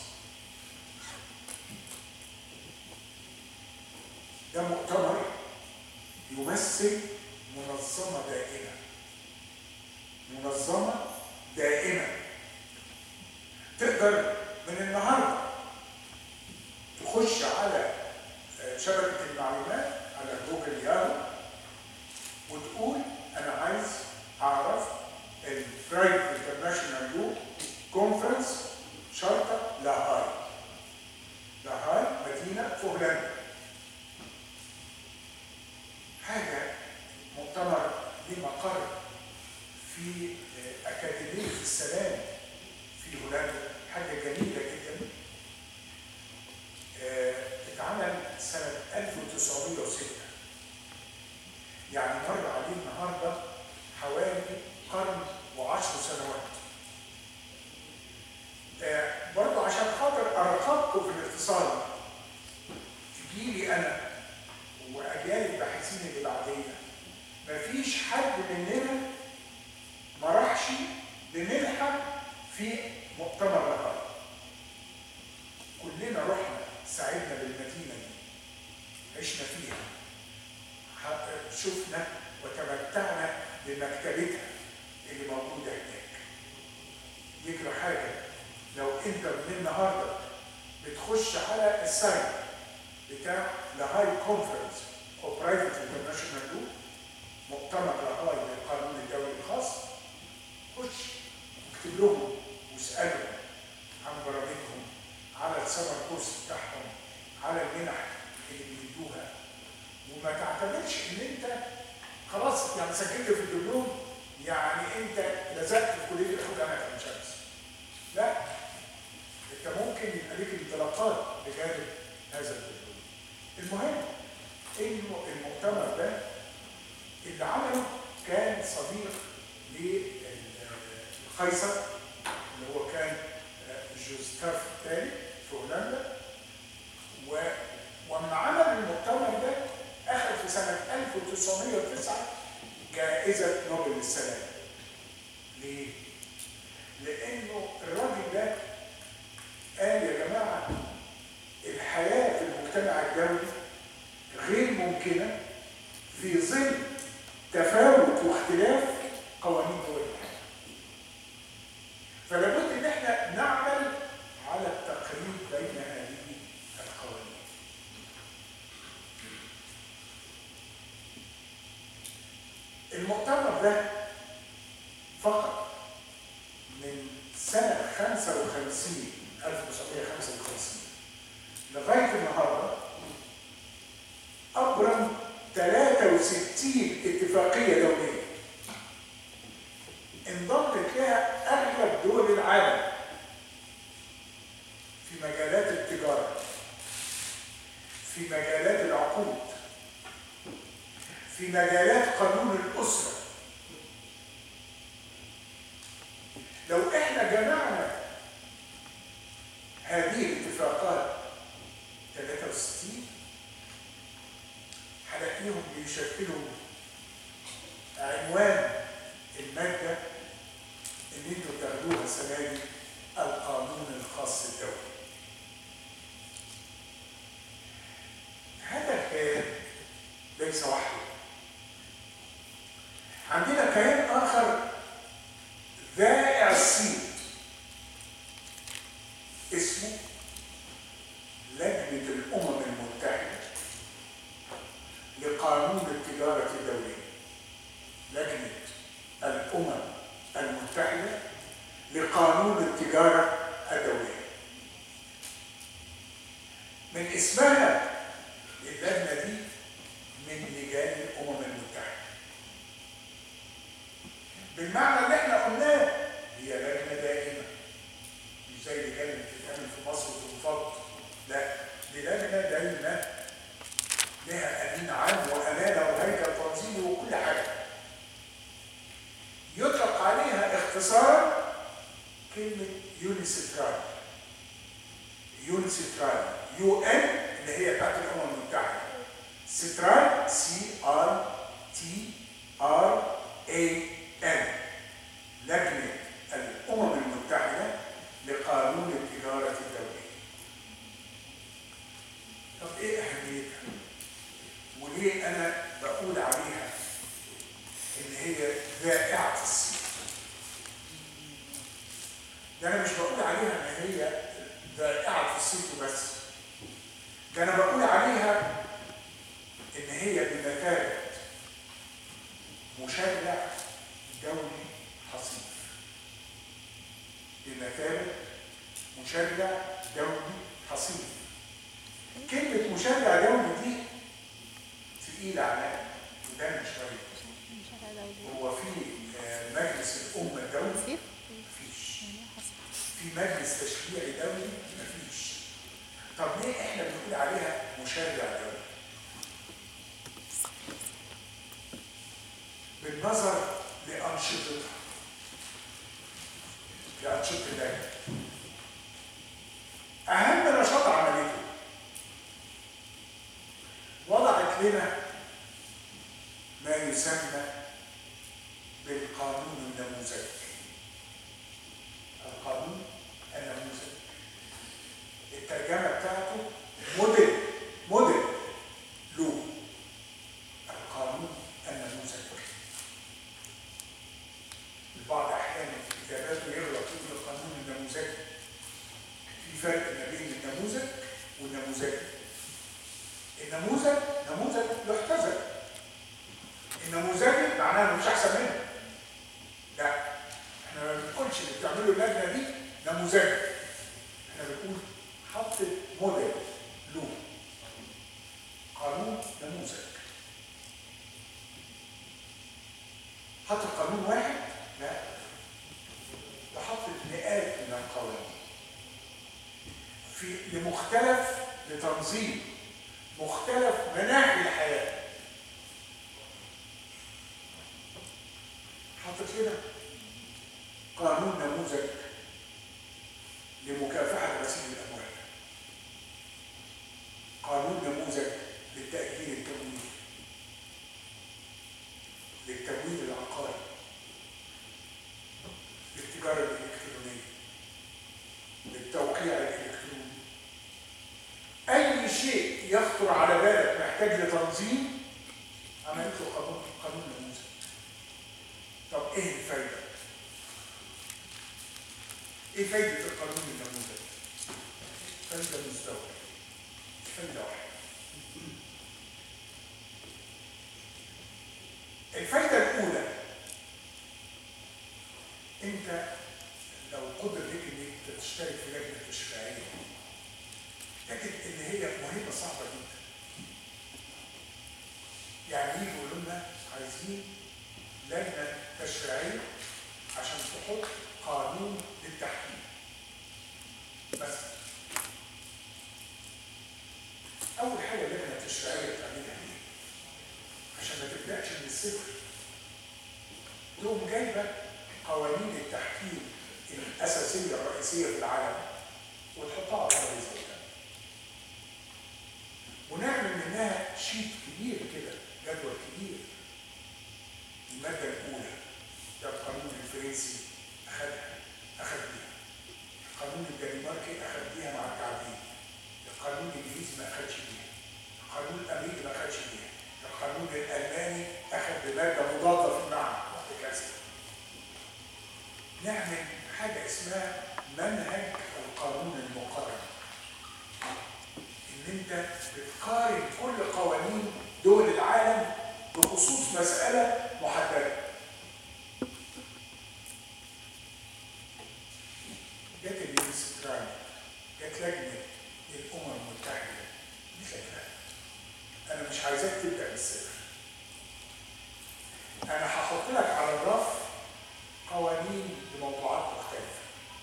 ده مؤتمر يمثل منظمة دائمة منظمة دائمة تقدر من النهارده تخش على آه، شبكة المعلومات على جوجل ياهو وتقول انا عايز اعرف البرايد انترناشونال لو كونفرنس شرطه لاهاي لاهاي مدينه في هولندا حاجه مؤتمر ليه مقر في آه، اكاديميه السلام في هولندا حاجه جميله جدا آه، اتعمل سنه 1906 يعني مر عليه النهارده حوالي قرن وعشر سنوات. آه برضه عشان خاطر ارقبكم في الاتصال تجيلي انا واجيال الباحثين اللي بعدينا مفيش حد مننا ما راحش بمنحه في مؤتمر لقاء. كلنا رحنا ساعدنا بالمدينه دي عشنا فيها حتى شفنا وتمتعنا بمكتبتها اللي موجودة هناك. يجرى حاجة لو أنت من النهاردة بتخش على السايت بتاع لاهاي كونفرنس أو برايفت انترناشونال لو مؤتمر لاهاي للقانون الدولي الخاص خش اكتب لهم واسألهم عن برامجهم على السمر كورس بتاعهم على المنح اللي بيدوها وما تعتمدش ان انت خلاص يعني سجلت في الدبلوم يعني انت لزقت في كليه الحقوق انا كان شمس لا انت ممكن يبقى ليك انطلاقات بجانب هذا الدبلوم المهم انه المؤتمر ده اللي عمله كان صديق للقيصر اللي هو كان جوزتاف الثاني في هولندا و وأما عمل المؤتمر ده أخذ في سنة 1909 جائزة نوبل للسلام. ليه؟ لأنه الراجل ده قال يا جماعة الحياة في المجتمع الدولي غير ممكنة في ظل تفاوت واختلاف قوانين دول الحياة. فلا بد ان احنا نعمل على التقريب بين هذه القوانين. المؤتمر ده فقط من سنة 55 1955 لغاية النهاردة أبرم 63 اتفاقية دولية انضمت لها أغلب دول العالم مجالات التجارة في مجالات العقود في مجالات قانون الأسرة لو احنا جمعنا هذه الاتفاقات 63 هلاقيهم بيشكلوا عنوان المادة اللي انتوا بتاخدوها السنة دي القانون الخاص الدولي. هذا الكيان ليس وحده. عندنا كيان آخر ذائع الصيت اسمه لجنة الأمم المتحدة لقانون التجارة الدولية لجنة الأمم المتحدة لقانون التجارة الدولية من اسمها اللجنة دي من لجان الأمم المتحدة بالمعنى اللي احنا قلناه هي لجنة دائمة مش زي اللي كانت بتتعمل في مصر وتنفض لا دي لجنة دايمة لها أمين عام وأمانة وهيكل تنظيمي وكل حاجة يطلق عليها اختصارا كلمة يونيسيترال يونيسيترال يو ان اللي هي بتاعت الأمم المتحدة سترال سي ار تي ار اي ان لجنة الأمم المتحدة لقانون التجارة الدولية طب ايه أهميتها؟ وليه أنا بقول عليها إن هي ذائعة الصيت؟ ده أنا مش بقول عليها إن هي ذائعة الصيت بس ده أنا بقول عليها إن هي بمثابة مشرع دولي حصيف بمثابة مشرع دولي حصيف كلمة مشرع دولي دي تقيلة عليا وده شوية هو في آه، مجلس الأمة الدولي مفيش في مجلس تشريعي دولي مفيش طب ليه احنا بنقول عليها مشرع دولي بالنظر لأنشطتها لأنشطة اللجنة أهم نشاط عملته وضعت لنا ما يسمى بالقانون النموذجي القانون النموذجي الترجمة بتاعته موديل موديل لو القانون النموذجي البعض احيانا في كتاباته يغلط يقول القانون النموذجي في فرق ما بين النموذج والنموذجي النموذج نموذج يحتذى النموذجي معناه انه مش احسن منه لا احنا ما بنقولش اللي بتعمله اللجنه دي نموذجي احنا بنقول حط موديل له قانون نموذج حط قانون واحد لا ده حط مئات من القوانين في لمختلف لتنظيم مختلف مناحي الحياه حاطط كده قانون نموذج لمكافحه غسيل الاموال قانون نموذج للتاجير التمويل للتمويل العقاري للتجاره الالكترونيه للتوقيع الالكتروني اي شيء يخطر على بالك محتاج لتنظيم عملت له قانون قانون نموذج طب ايه الفايده ايه فايده القانون النموذجي فايده مستوى فايده واحده الفايده الاولى انت لو قدر ليك انك تشترك في لجنه تشريعيه تجد ان هي مهمه صعبه جدا يعني يجوا يقولوا لنا عايزين لجنه تشريعيه عشان تحط قانون للتحكيم بس الاساسيه الرئيسيه في العالم وتحطها على الترابيزه قدامك. ونعمل منها شيت كبير كده جدول كبير الماده الاولى ده القانون الفرنسي اخذها اخذ بيها القانون الدنماركي اخذ بيها مع التعديل القانون الانجليزي ما اخذش بيها القانون الامريكي ما اخذش بيها القانون الالماني اخذ بماده مضاده في المعنى وهكذا نعمل حاجه اسمها منهج القانون المقارن ان انت بتقارن كل قوانين دول العالم بخصوص مساله محدده جت اليونسكران جت لجنه الامم المتحده دي فكره انا مش عايزاك تبدا بالصفر انا هحط لك على الرف قوانين بموضوعات مختلفه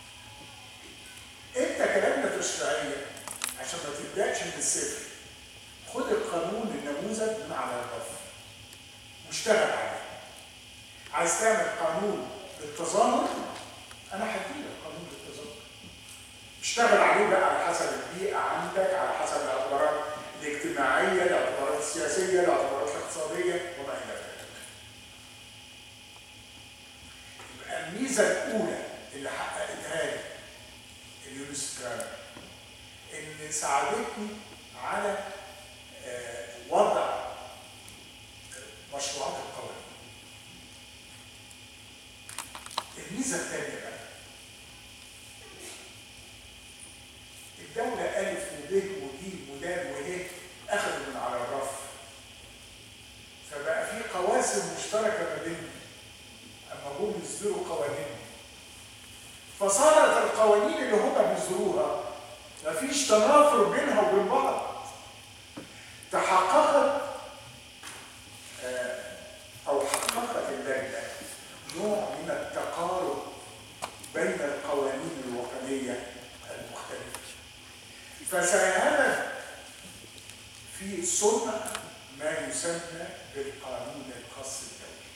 انت كلجنه تشريعيه عشان ما تبداش من الصفر خد القانون النموذج من على الرف واشتغل عليه عايز تعمل قانون بالتظاهر انا هديلك قانون بالتظاهر اشتغل عليه بقى على حسب البيئه عندك على حسب الاعتبارات الاجتماعيه الاعتبارات السياسيه الاعتبارات الاقتصاديه وما الى ذلك يبقى الميزه الاولى اللي حققتها لي اليونسكران ان ساعدتني على آه، وضع مشروعات القوانين الميزه الثانيه بقى الدولة ألف وب وج ودال وه أخذوا من على الرف فبقى في قواسم مشتركة ما بينهم أما جم يصدروا قوانينهم فصارت القوانين اللي هم بيصدروها مفيش تنافر بينها وبين بعض تحققت آه، أو حققت اللجنة نوع من التقارب بين القوانين الوطنية المختلفة فساهمت في صنع ما يسمى بالقانون الخاص الدولي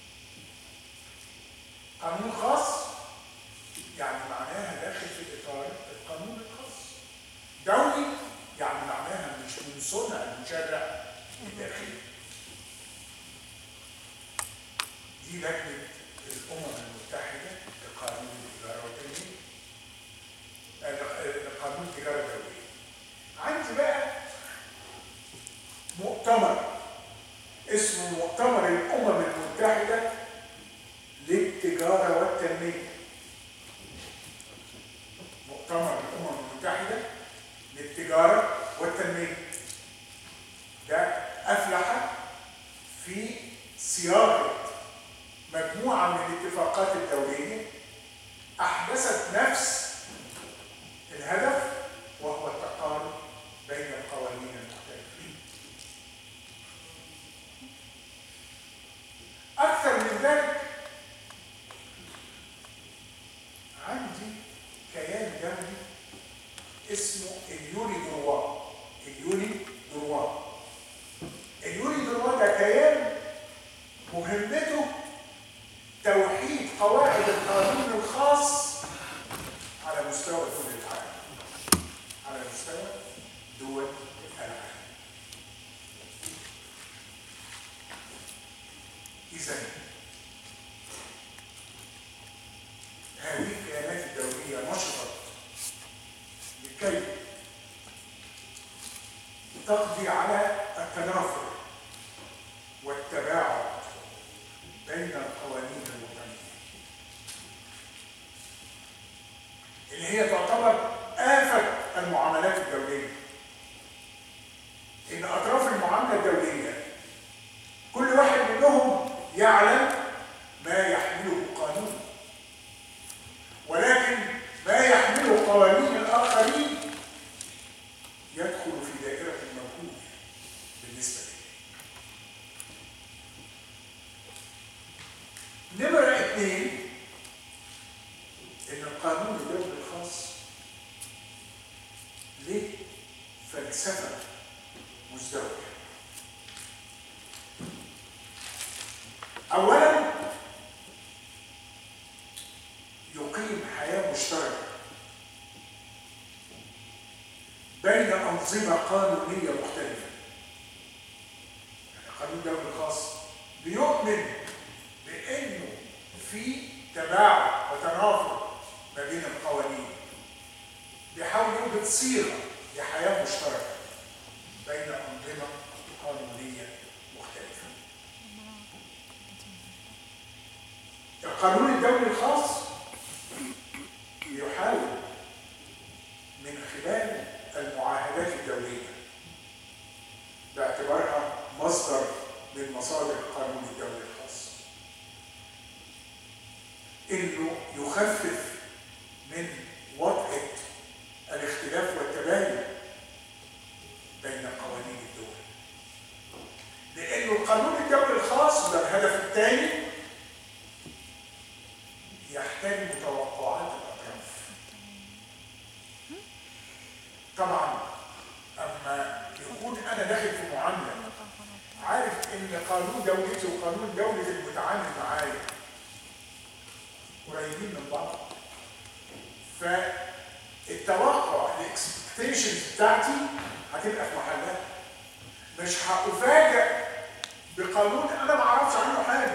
قانون خاص يعني معناها داخل في اطار القانون الخاص دولي يعني معناها مش من صنع المشرع الداخلي دي لجنه الامم المتحده لقانون الاداره والتنميه آه، قانون التجاره الدوليه عندي بقى مؤتمر اسمه مؤتمر الامم المتحده للتجاره والتنميه مؤتمر الامم المتحده للتجاره والتنميه ده افلح في صياغه مجموعه من الاتفاقات الدوليه احدثت نفس الهدف وهو التقارب بين القوانين المختلفه اكثر من ذلك عندي كيان دولي اسمه اليوري دروا اليوري دروا اليوري دروا ده كيان مهمته توحيد قواعد القانون الخاص على مستوى كل العالم على مستوى دول العالم إذا هذه الكيانات الدولية نشطت لكي تقضي على التنافر والتباعد بين القوانين الوطنية اللي هي تعتبر آفة المعاملات الدولية إن أطراف المعاملة الدولية كل واحد منهم يعلم ما يحمله قانون ولكن ما يحمله قوانين الآخرين يدخل في دائرة الموجود بالنسبة لي نمرة اثنين إن القانون الدولي الخاص له فلسفة مزدوجة أولا يقيم حياة مشتركة بين أنظمة قانونية مختلفة يعني قانون الدولي الخاص بيؤمن بأنه في تباعد وتنافر ما بين القوانين بيحاول يوجد صيغة لحياة مشتركة بين أنظمة قانونية مختلفة القانون الدولي الخاص يحاول من خلال المعاهدات الدولية باعتبارها مصدر من مصادر القانون الدولي الخاص انه يخفف من وطأة الاختلاف والتباين بين قوانين الدول لانه القانون الدولي الخاص ده الهدف الثاني يحترم توقعات الاطراف طبعا اما يكون انا داخل في معامله عارف ان قانون دولتي وقانون دولة المتعامل معايا قريبين من بعض فالتوقع الاكسبكتيشنز بتاعتي هتبقى في محلها مش هأفاجئ بقانون انا ما اعرفش عنه حاجه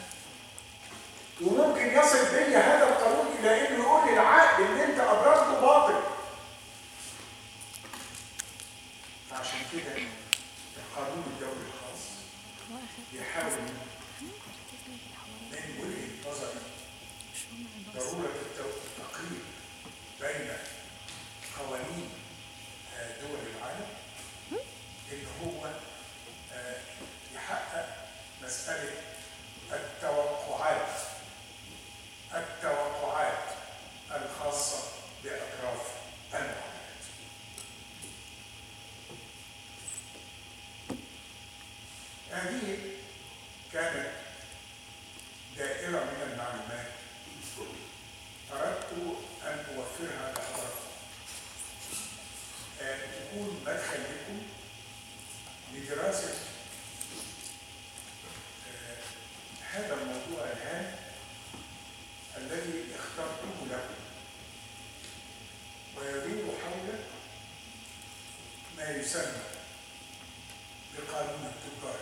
وممكن يصل بي هذا القانون الى انه يقول لي العقد اللي انت ابرزته باطل فعشان كده القانون الدولي الخاص يحاول من وجهه نظري ضروره التقريب بين قوانين دول العالم ان هو يحقق مساله التوقعات التوقعات الخاصه باطراف المعاملات هذه كانت دائرة من المعلومات أردت أن أوفرها لحضراتكم أن تكون مدخل لكم لدراسة هذا الموضوع الهام الذي اخترته لكم ويدور حول ما يسمى بقانون التجار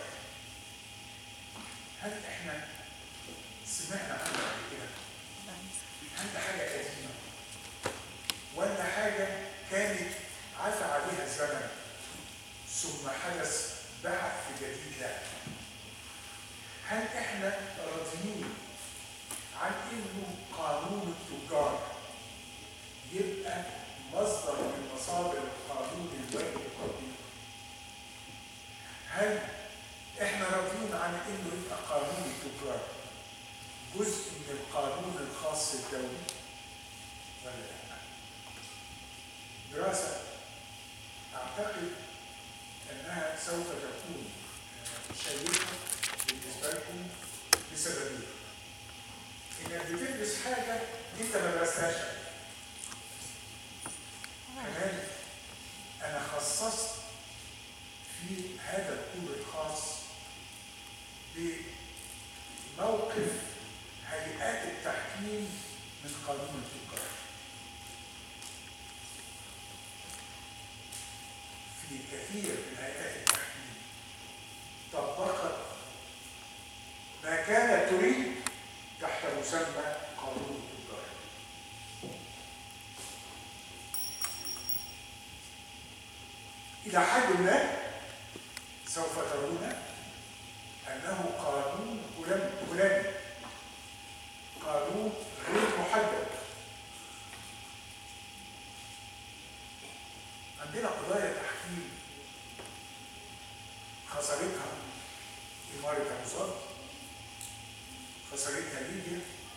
هل احنا سمعنا عنه قبل كده؟ هل ده حاجة قديمة؟ ولا حاجة كانت عفى عليها الزمن ثم حدث بحث جديد لها؟ هل احنا راضيين عن انه قانون التجار يبقى مصدر من مصادر القانون الواجب القديم؟ هل احنا راضيين عن انه يبقى قانون التجار جزء من القانون الخاص الدولي ولا لا؟ دراسة اعتقد انها سوف تكون شيقة بالنسبة لكم لسببين. انك بتدرس حاجة انت ما درستهاش كمان انا خصصت في هذا الكور الخاص بموقف هيئات التحكيم من قانون التجار في كثير من هيئات التحكيم طبقت ما كانت تريد تحت مسمى قانون التجار إلى حد ما سوف ترون أنه قانون فلاني قانون غير محدد عندنا قضايا تحكيم خسرتها إمارة أبو ظبي خسرتها ليبيا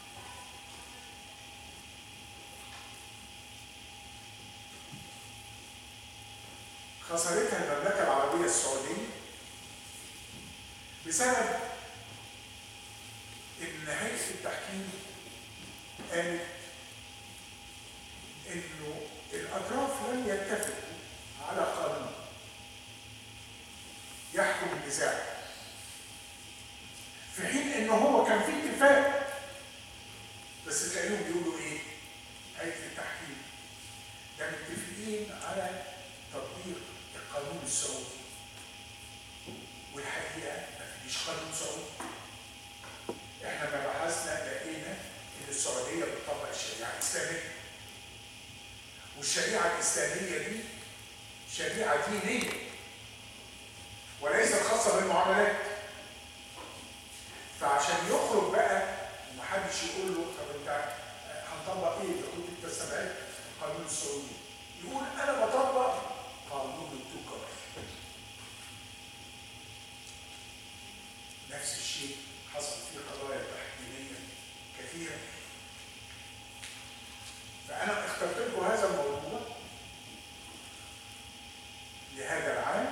خسرتها المملكة العربية السعودية بسبب ان هيئة التحكيم قالت انه الاطراف لم يتفقوا على قانون يحكم النزاع في حين ان هو كان في اتفاق بس تلاقيهم بيقولوا ايه هيئة التحكيم ده متفقين على تطبيق القانون السعودي والحقيقه ما فيش قانون سعودي احنا ما بحثنا لقينا ان السعوديه بتطبق الشريعه الاسلاميه والشريعه الاسلاميه دي شريعه دينيه وليست خاصه بالمعاملات فعشان يخرج بقى ومحدش يقول له طب انت هنطبق ايه؟ اذا كنت انت سمعت القانون السعودي يقول انا بطبق قانون التجار نفس الشيء حصل في قضايا تحكيميه كثيره فانا اخترت لكم هذا الموضوع لهذا العام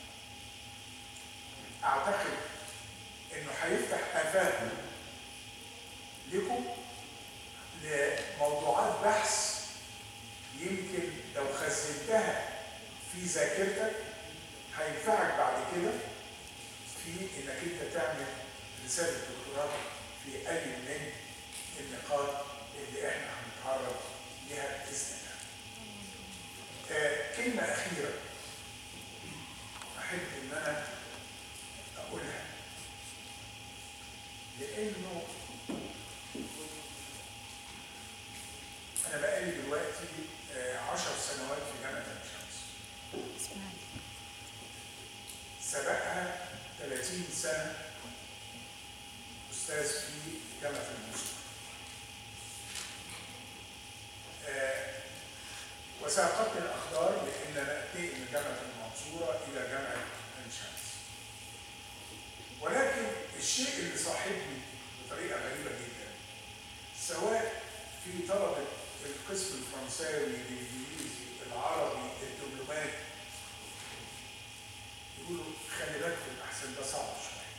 اعتقد انه هيفتح افاق لكم لموضوعات بحث يمكن لو خزنتها في ذاكرتك هينفعك بعد كده في انك انت تعمل رساله دكتوراه في اي من النقاط اللي احنا هنتعرض لها باذن الله. آه كلمه اخيره احب ان انا اقولها لانه انا بقالي دلوقتي آه، عشر سنوات في جامعه عين شمس سبقها 30 سنه استاذ في جامعه الموسيقى آه، وساقتني الاقدار لان انا اتنقل من جامعه المنصوره الى جامعه عين شمس ولكن الشيء اللي صاحبني بطريقه غريبه جدا سواء في طلبه القسم الفرنساوي الانجليزي العربي الدبلومات يقولوا خلي بالكم احسن ده صعب شويه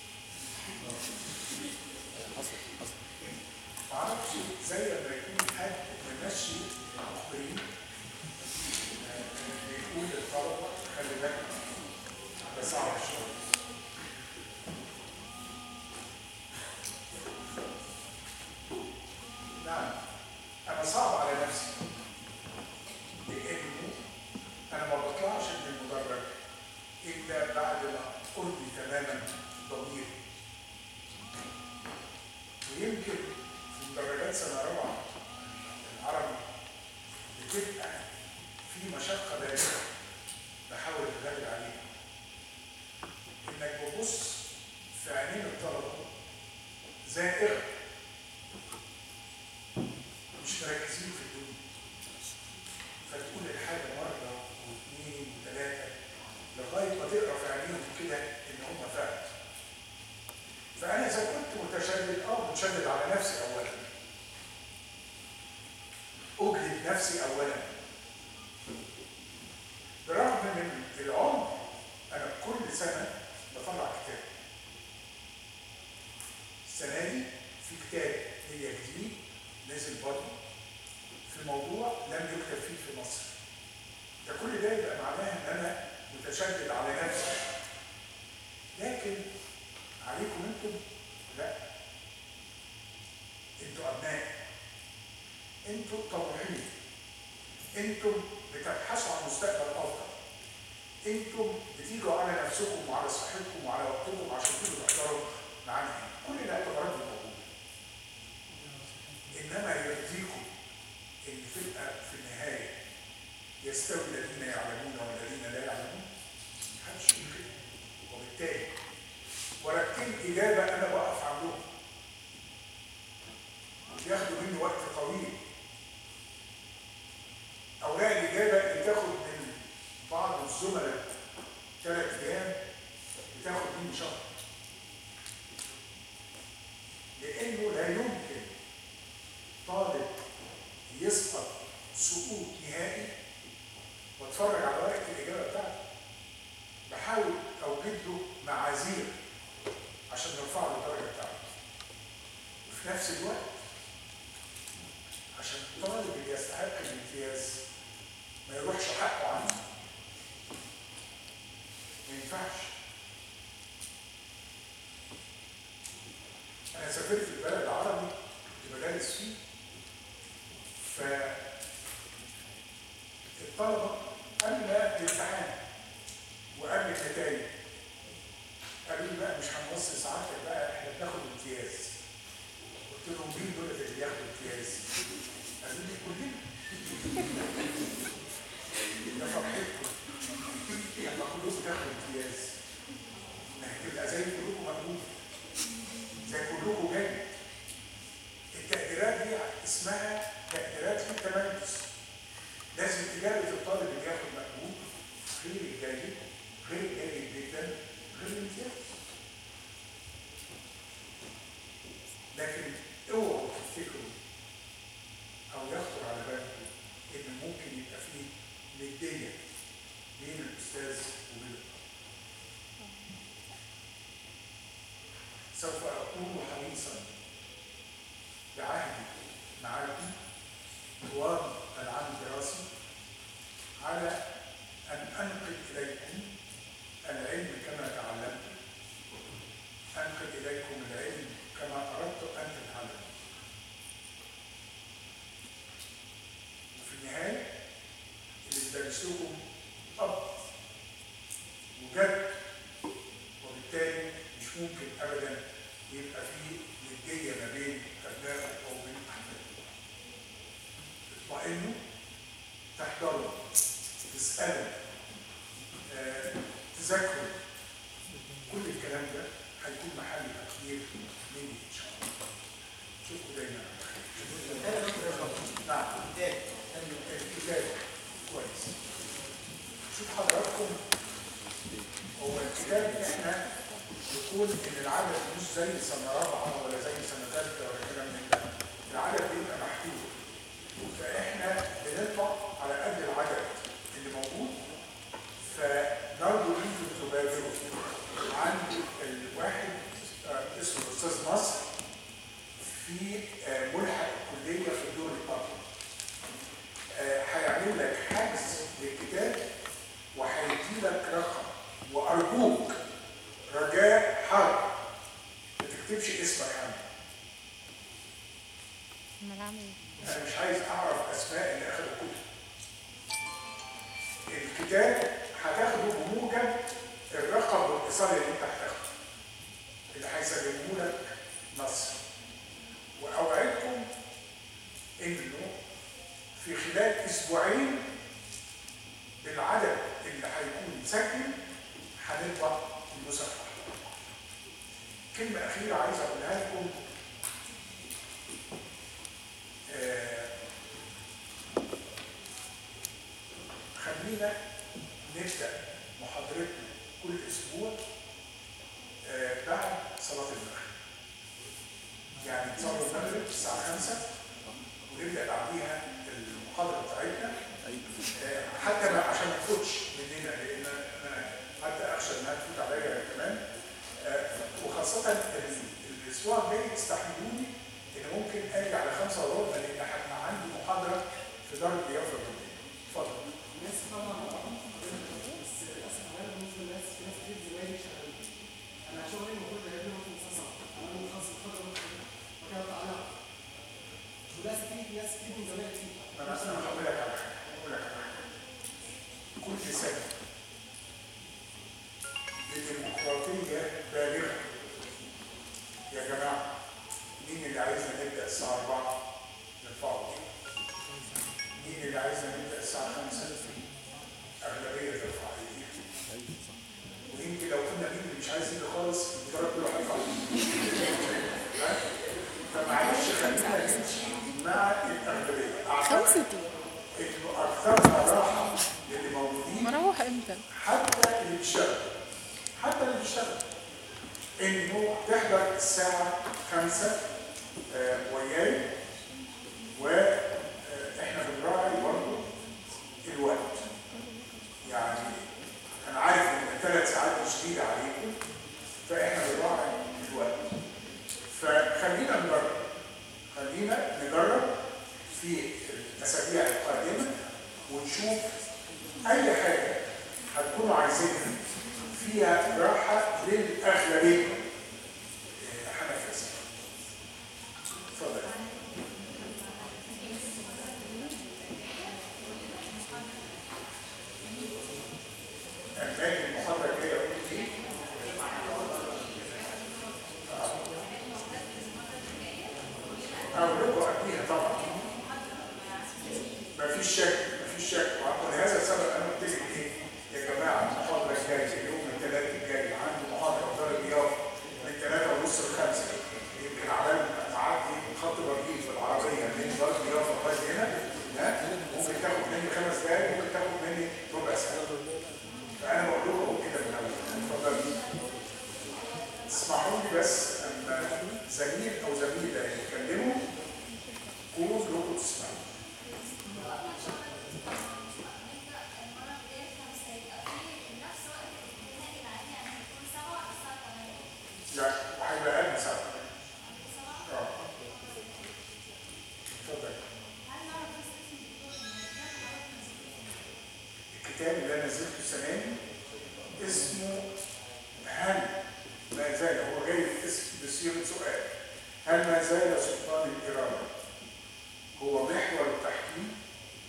معرفش زي لما يكون حد ممشي المخبرين آه، بيقول للطلبه خلي بالكم ده صعب شويه نعم انا صعب على نفسي لانه انا ما بطلعش من المدرج الا بعد ما ارضي تماما ضميري ويمكن في مدرجات سنه رابعه العربي بتبقى في مشقه بالغه بحاول اتغلب عليها انك ببص في عينين الطلبه زائغه مش مركزين في الدنيا فتقول الحاجة مرة واثنين وثلاثة لغاية ما تقرا في عينيهم كده إن هم فعلا فأنا إذا كنت متشدد أه متشدد على نفسي أولا أجهد نفسي أولا برغم من العمر أنا كل سنة بطلع كتاب السنة دي في كتاب هي جديد نازل برضه في موضوع لم يكتب فيه في مصر. ده كل ده يبقى معناه ان انا متشدد على نفسي. لكن عليكم انتم لا. انتوا ابناء. انتوا طموحين. انتم بتبحثوا عن مستقبل افضل. انتم بتيجوا على نفسكم وعلى صحتكم وعلى وقتكم عشان تيجوا تحضروا معانا هنا. كل الاعتبارات دي موجوده. انما يرضيكم ان تبقى في النهايه يستوي الذين يعلمون والذين لا يعلمون محدش يقول كده وبالتالي ورتب اجابه انا بقف عندهم بياخدوا مني وقت طويل اوراق الاجابه اللي تاخد من بعض الزملاء ثلاث ايام بتاخد مني شهر لانه لا يمكن طالب يسقط سقوط نهائي واتفرج على ورقه الاجابه بتاعته بحاول اوجد له معاذير عشان نرفع له الدرجه بتاعته وفي نفس الوقت عشان الطالب اللي يستحق الامتياز ما يروحش حقه عنه ما ينفعش انا سافرت البلد العربي كنت بدرس فيه ف الطلبه قبل ما الامتحان وقبل النتائج قالوا لي بقى مش هنوصي سعادتك بقى احنا بناخد امتياز قلت لهم مين دول اللي بياخدوا امتياز؟ قالوا لي كلنا يا فرحتكم لما كلكم تاخدوا امتياز ما هتبقى زي كلكم مجهول زي كلكم جاي التقديرات دي اسمها تقديرات في التميز لازم تجابة الطالب اللي ياخد مجهود غير الجيد غير الجيد جدا غير الامتياز لكن اوعوا تفتكروا او يخطر على بالكم ان ممكن يبقى فيه نديه بين الاستاذ وبين الطالب سوف اكون حريصا بعهدي معكم طوال العام الدراسي على ان انقل اليكم العلم كما تعلمت انقل اليكم العلم كما اردت ان تتعلموا وفي النهايه اللي بدرس لكم اب وجد وبالتالي مش ممكن ابدا يبقى فيه نديه ما بين ابنائه او بين احفاده اطمئنوا تحضروا تسالوا آه، تذاكروا كل الكلام ده هيكون محل تقدير مني ان شاء الله اشوفكم دايما على خير نعم الكتاب كويس شوف حضراتكم هو الكتاب احنا يقول ان العدد مش زي سنه رابعه ولا زي سنه ثالثه ولا كلام من ده العدد بيبقى محدود فاحنا بنطبع على قد العدد اللي موجود فنرجو انتم تبادروا عند الواحد آه، اسمه الاستاذ نصر في آه، ملحق الكليه في الدور الارضي آه، هيعمل لك حجز للكتاب وهيدي لك رقم وارجوك رجاء حرب ما تكتبش اسمك عنه امال اعمل ايه؟ انا مش عايز اعرف اسماء اللي اخذوا الكتب الكتاب هتاخده بموجب الرقم والاتصال اللي انت هتاخده اللي هيسلمه لك نصر واوعدكم انه في خلال اسبوعين بالعدد اللي هيكون مسجل هنطبع النسخ كلمة أخيرة عايز أقولها لكم آه، خلينا نبدأ محاضرتنا كل أسبوع آه، بعد صلاة المغرب يعني نصلي المغرب الساعة 5 ونبدأ بعديها المحاضرة بتاعتنا آه، حتى ما عشان ما تفوتش مننا لأن أنا حتى أخشى إنها تفوت عليا كمان آه، وخاصة ال- الأسبوع الجاي استحملوني إن ممكن أجي على خمسة وربع لأن احنا عندي محاضرة في دار الضيافة بالليل. اتفضل. الناس طبعا بس للاسف انا بالنسبه للناس في ناس كتير زمايلي شغالين انا شغلي المفروض بجيب لي ممكن سنه انا من خاص الفتره وكده تعالى وللاسف في ناس كتير من زمايلي كتير أنا أنا هقول لك على حاجة. هقول لك على حاجة. كل سنة بديمقراطية بالغة يا جماعة مين اللي عايزنا نبدأ الساعة 4 نرفعه مين اللي عايزنا نبدأ الساعة 5 أغلبية ترفع ايديها ويمكن لو كنا مين اللي مش عايز يجي خالص الدرجة كله هيرفع ها؟ فمعلش خلينا نمشي مع الأغلبية أعتقد خمسة انه اكثرها راحه للي موجودين مروح امتى؟ حتى اللي بيشتغل حتى اللي بيشتغل انه تحضر الساعه 5 آه، وياي واحنا بنراعي برضه الوقت يعني انا عارف ان الثلاث ساعات شديده عليكم فاحنا بنراعي الوقت فخلينا نجرب خلينا نجرب في الاسابيع القادمه ونشوف اي حاجه هتكونوا عايزينها فيها راحه للاغلبيه إيه، حنفذها اتفضل شك مفيش شك ولهذا السبب انا قلت لك ايه يا جماعه المحاضره الجايه يوم الثلاث الجاي عندي محاضره في دار الرياض من 3 ونص ل 5 يمكن عبال ما اعدي خط برجيل في العربيه من دار الرياض لغايه هنا ها ممكن تاخد مني خمس دقايق ممكن تاخد مني ربع ساعه فانا بقول لكم اهو كده من الاول اتفضلوا اسمحوا لي بس اما زميل او زميله يتكلموا قولوا لكم تسمعوا يعني وهيبقى اقل ساعه اه اتفضل الكتاب اللي انا نزلته السنه دي اسمه هل ما زال هو جاي باسم بصيغه سؤال هل ما زال سلطان الاراده هو محور التحكيم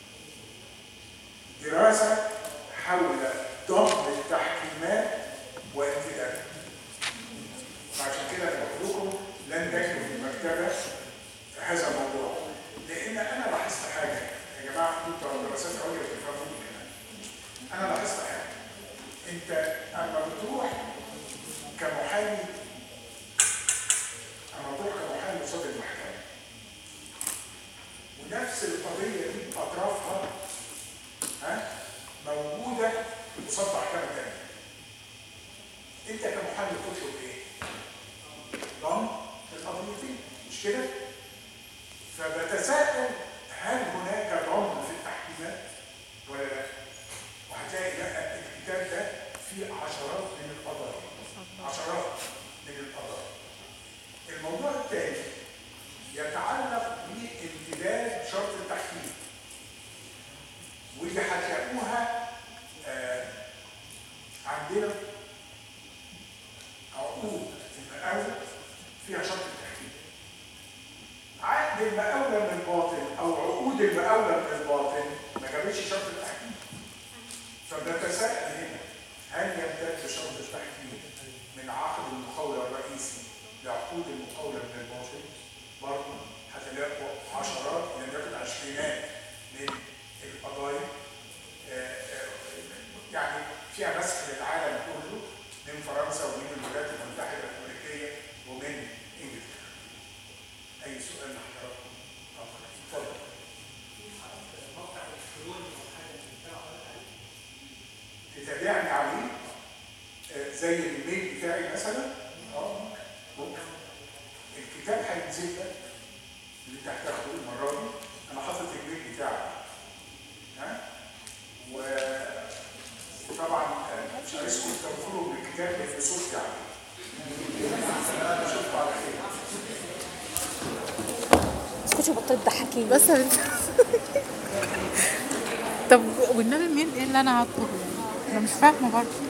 دراسه حول ضم التحكيمات وامتدادها فعشان كده أنا بقول لكم لن تجدوا في المكتبه هذا الموضوع لان انا لاحظت حاجه يا جماعه انتوا بتوع دراسات عليا بتفهموا كمان انا لاحظت حاجه انت اما بتروح كمحامي اما بتروح كمحامي قصاد المحكمه ونفس القضيه دي باطرافها ها موجوده قصاد محكمه ثانيه انت كمحامي بتطلب ايه؟ ضم القضيتين مش كده؟ فبتساءل هل هناك ضم في التحكيمات ولا لا؟ وهتلاقي لا الكتاب ده فيه عشرات من القضايا عشرات من القضايا الموضوع الثاني يتعلق بامتداد شرط التحكيم واللي هتلاقوها آه عندنا عقود المقاولة فيها شرط التحكيم عقد المقاولة من الباطن أو عقود المقاولة من الباطن ما جابتش شرط التحكيم فبنتساءل هنا هل يمتد شرط التحكيم من عقد المقاولة الرئيسي لعقود المقاولة من الباطن برضه هتلاقوا عشرات لم يكن عشرينات من القضايا آه، آه، يعني فيها مسح للعالم كله من فرنسا ومن الولايات المتحدة الأمريكية ومن إنجلترا. أي سؤال لحضراتكم؟ اتفضل. تتابعني عليه آه، زي الايميل بتاعي مثلا اه ممكن الكتاب هينزل لك اللي انت هتاخده المره دي انا حاطط الايميل بتاعي ها و- وطبعا آه، مش عايزكم تنفروا من الكتاب لان صوتي عليه اشوفكم على خير اسكتي بطلي تضحكيني بس يا بنت. طب والنبي مين ايه اللي انا عاطله انا مش فاهمه برضه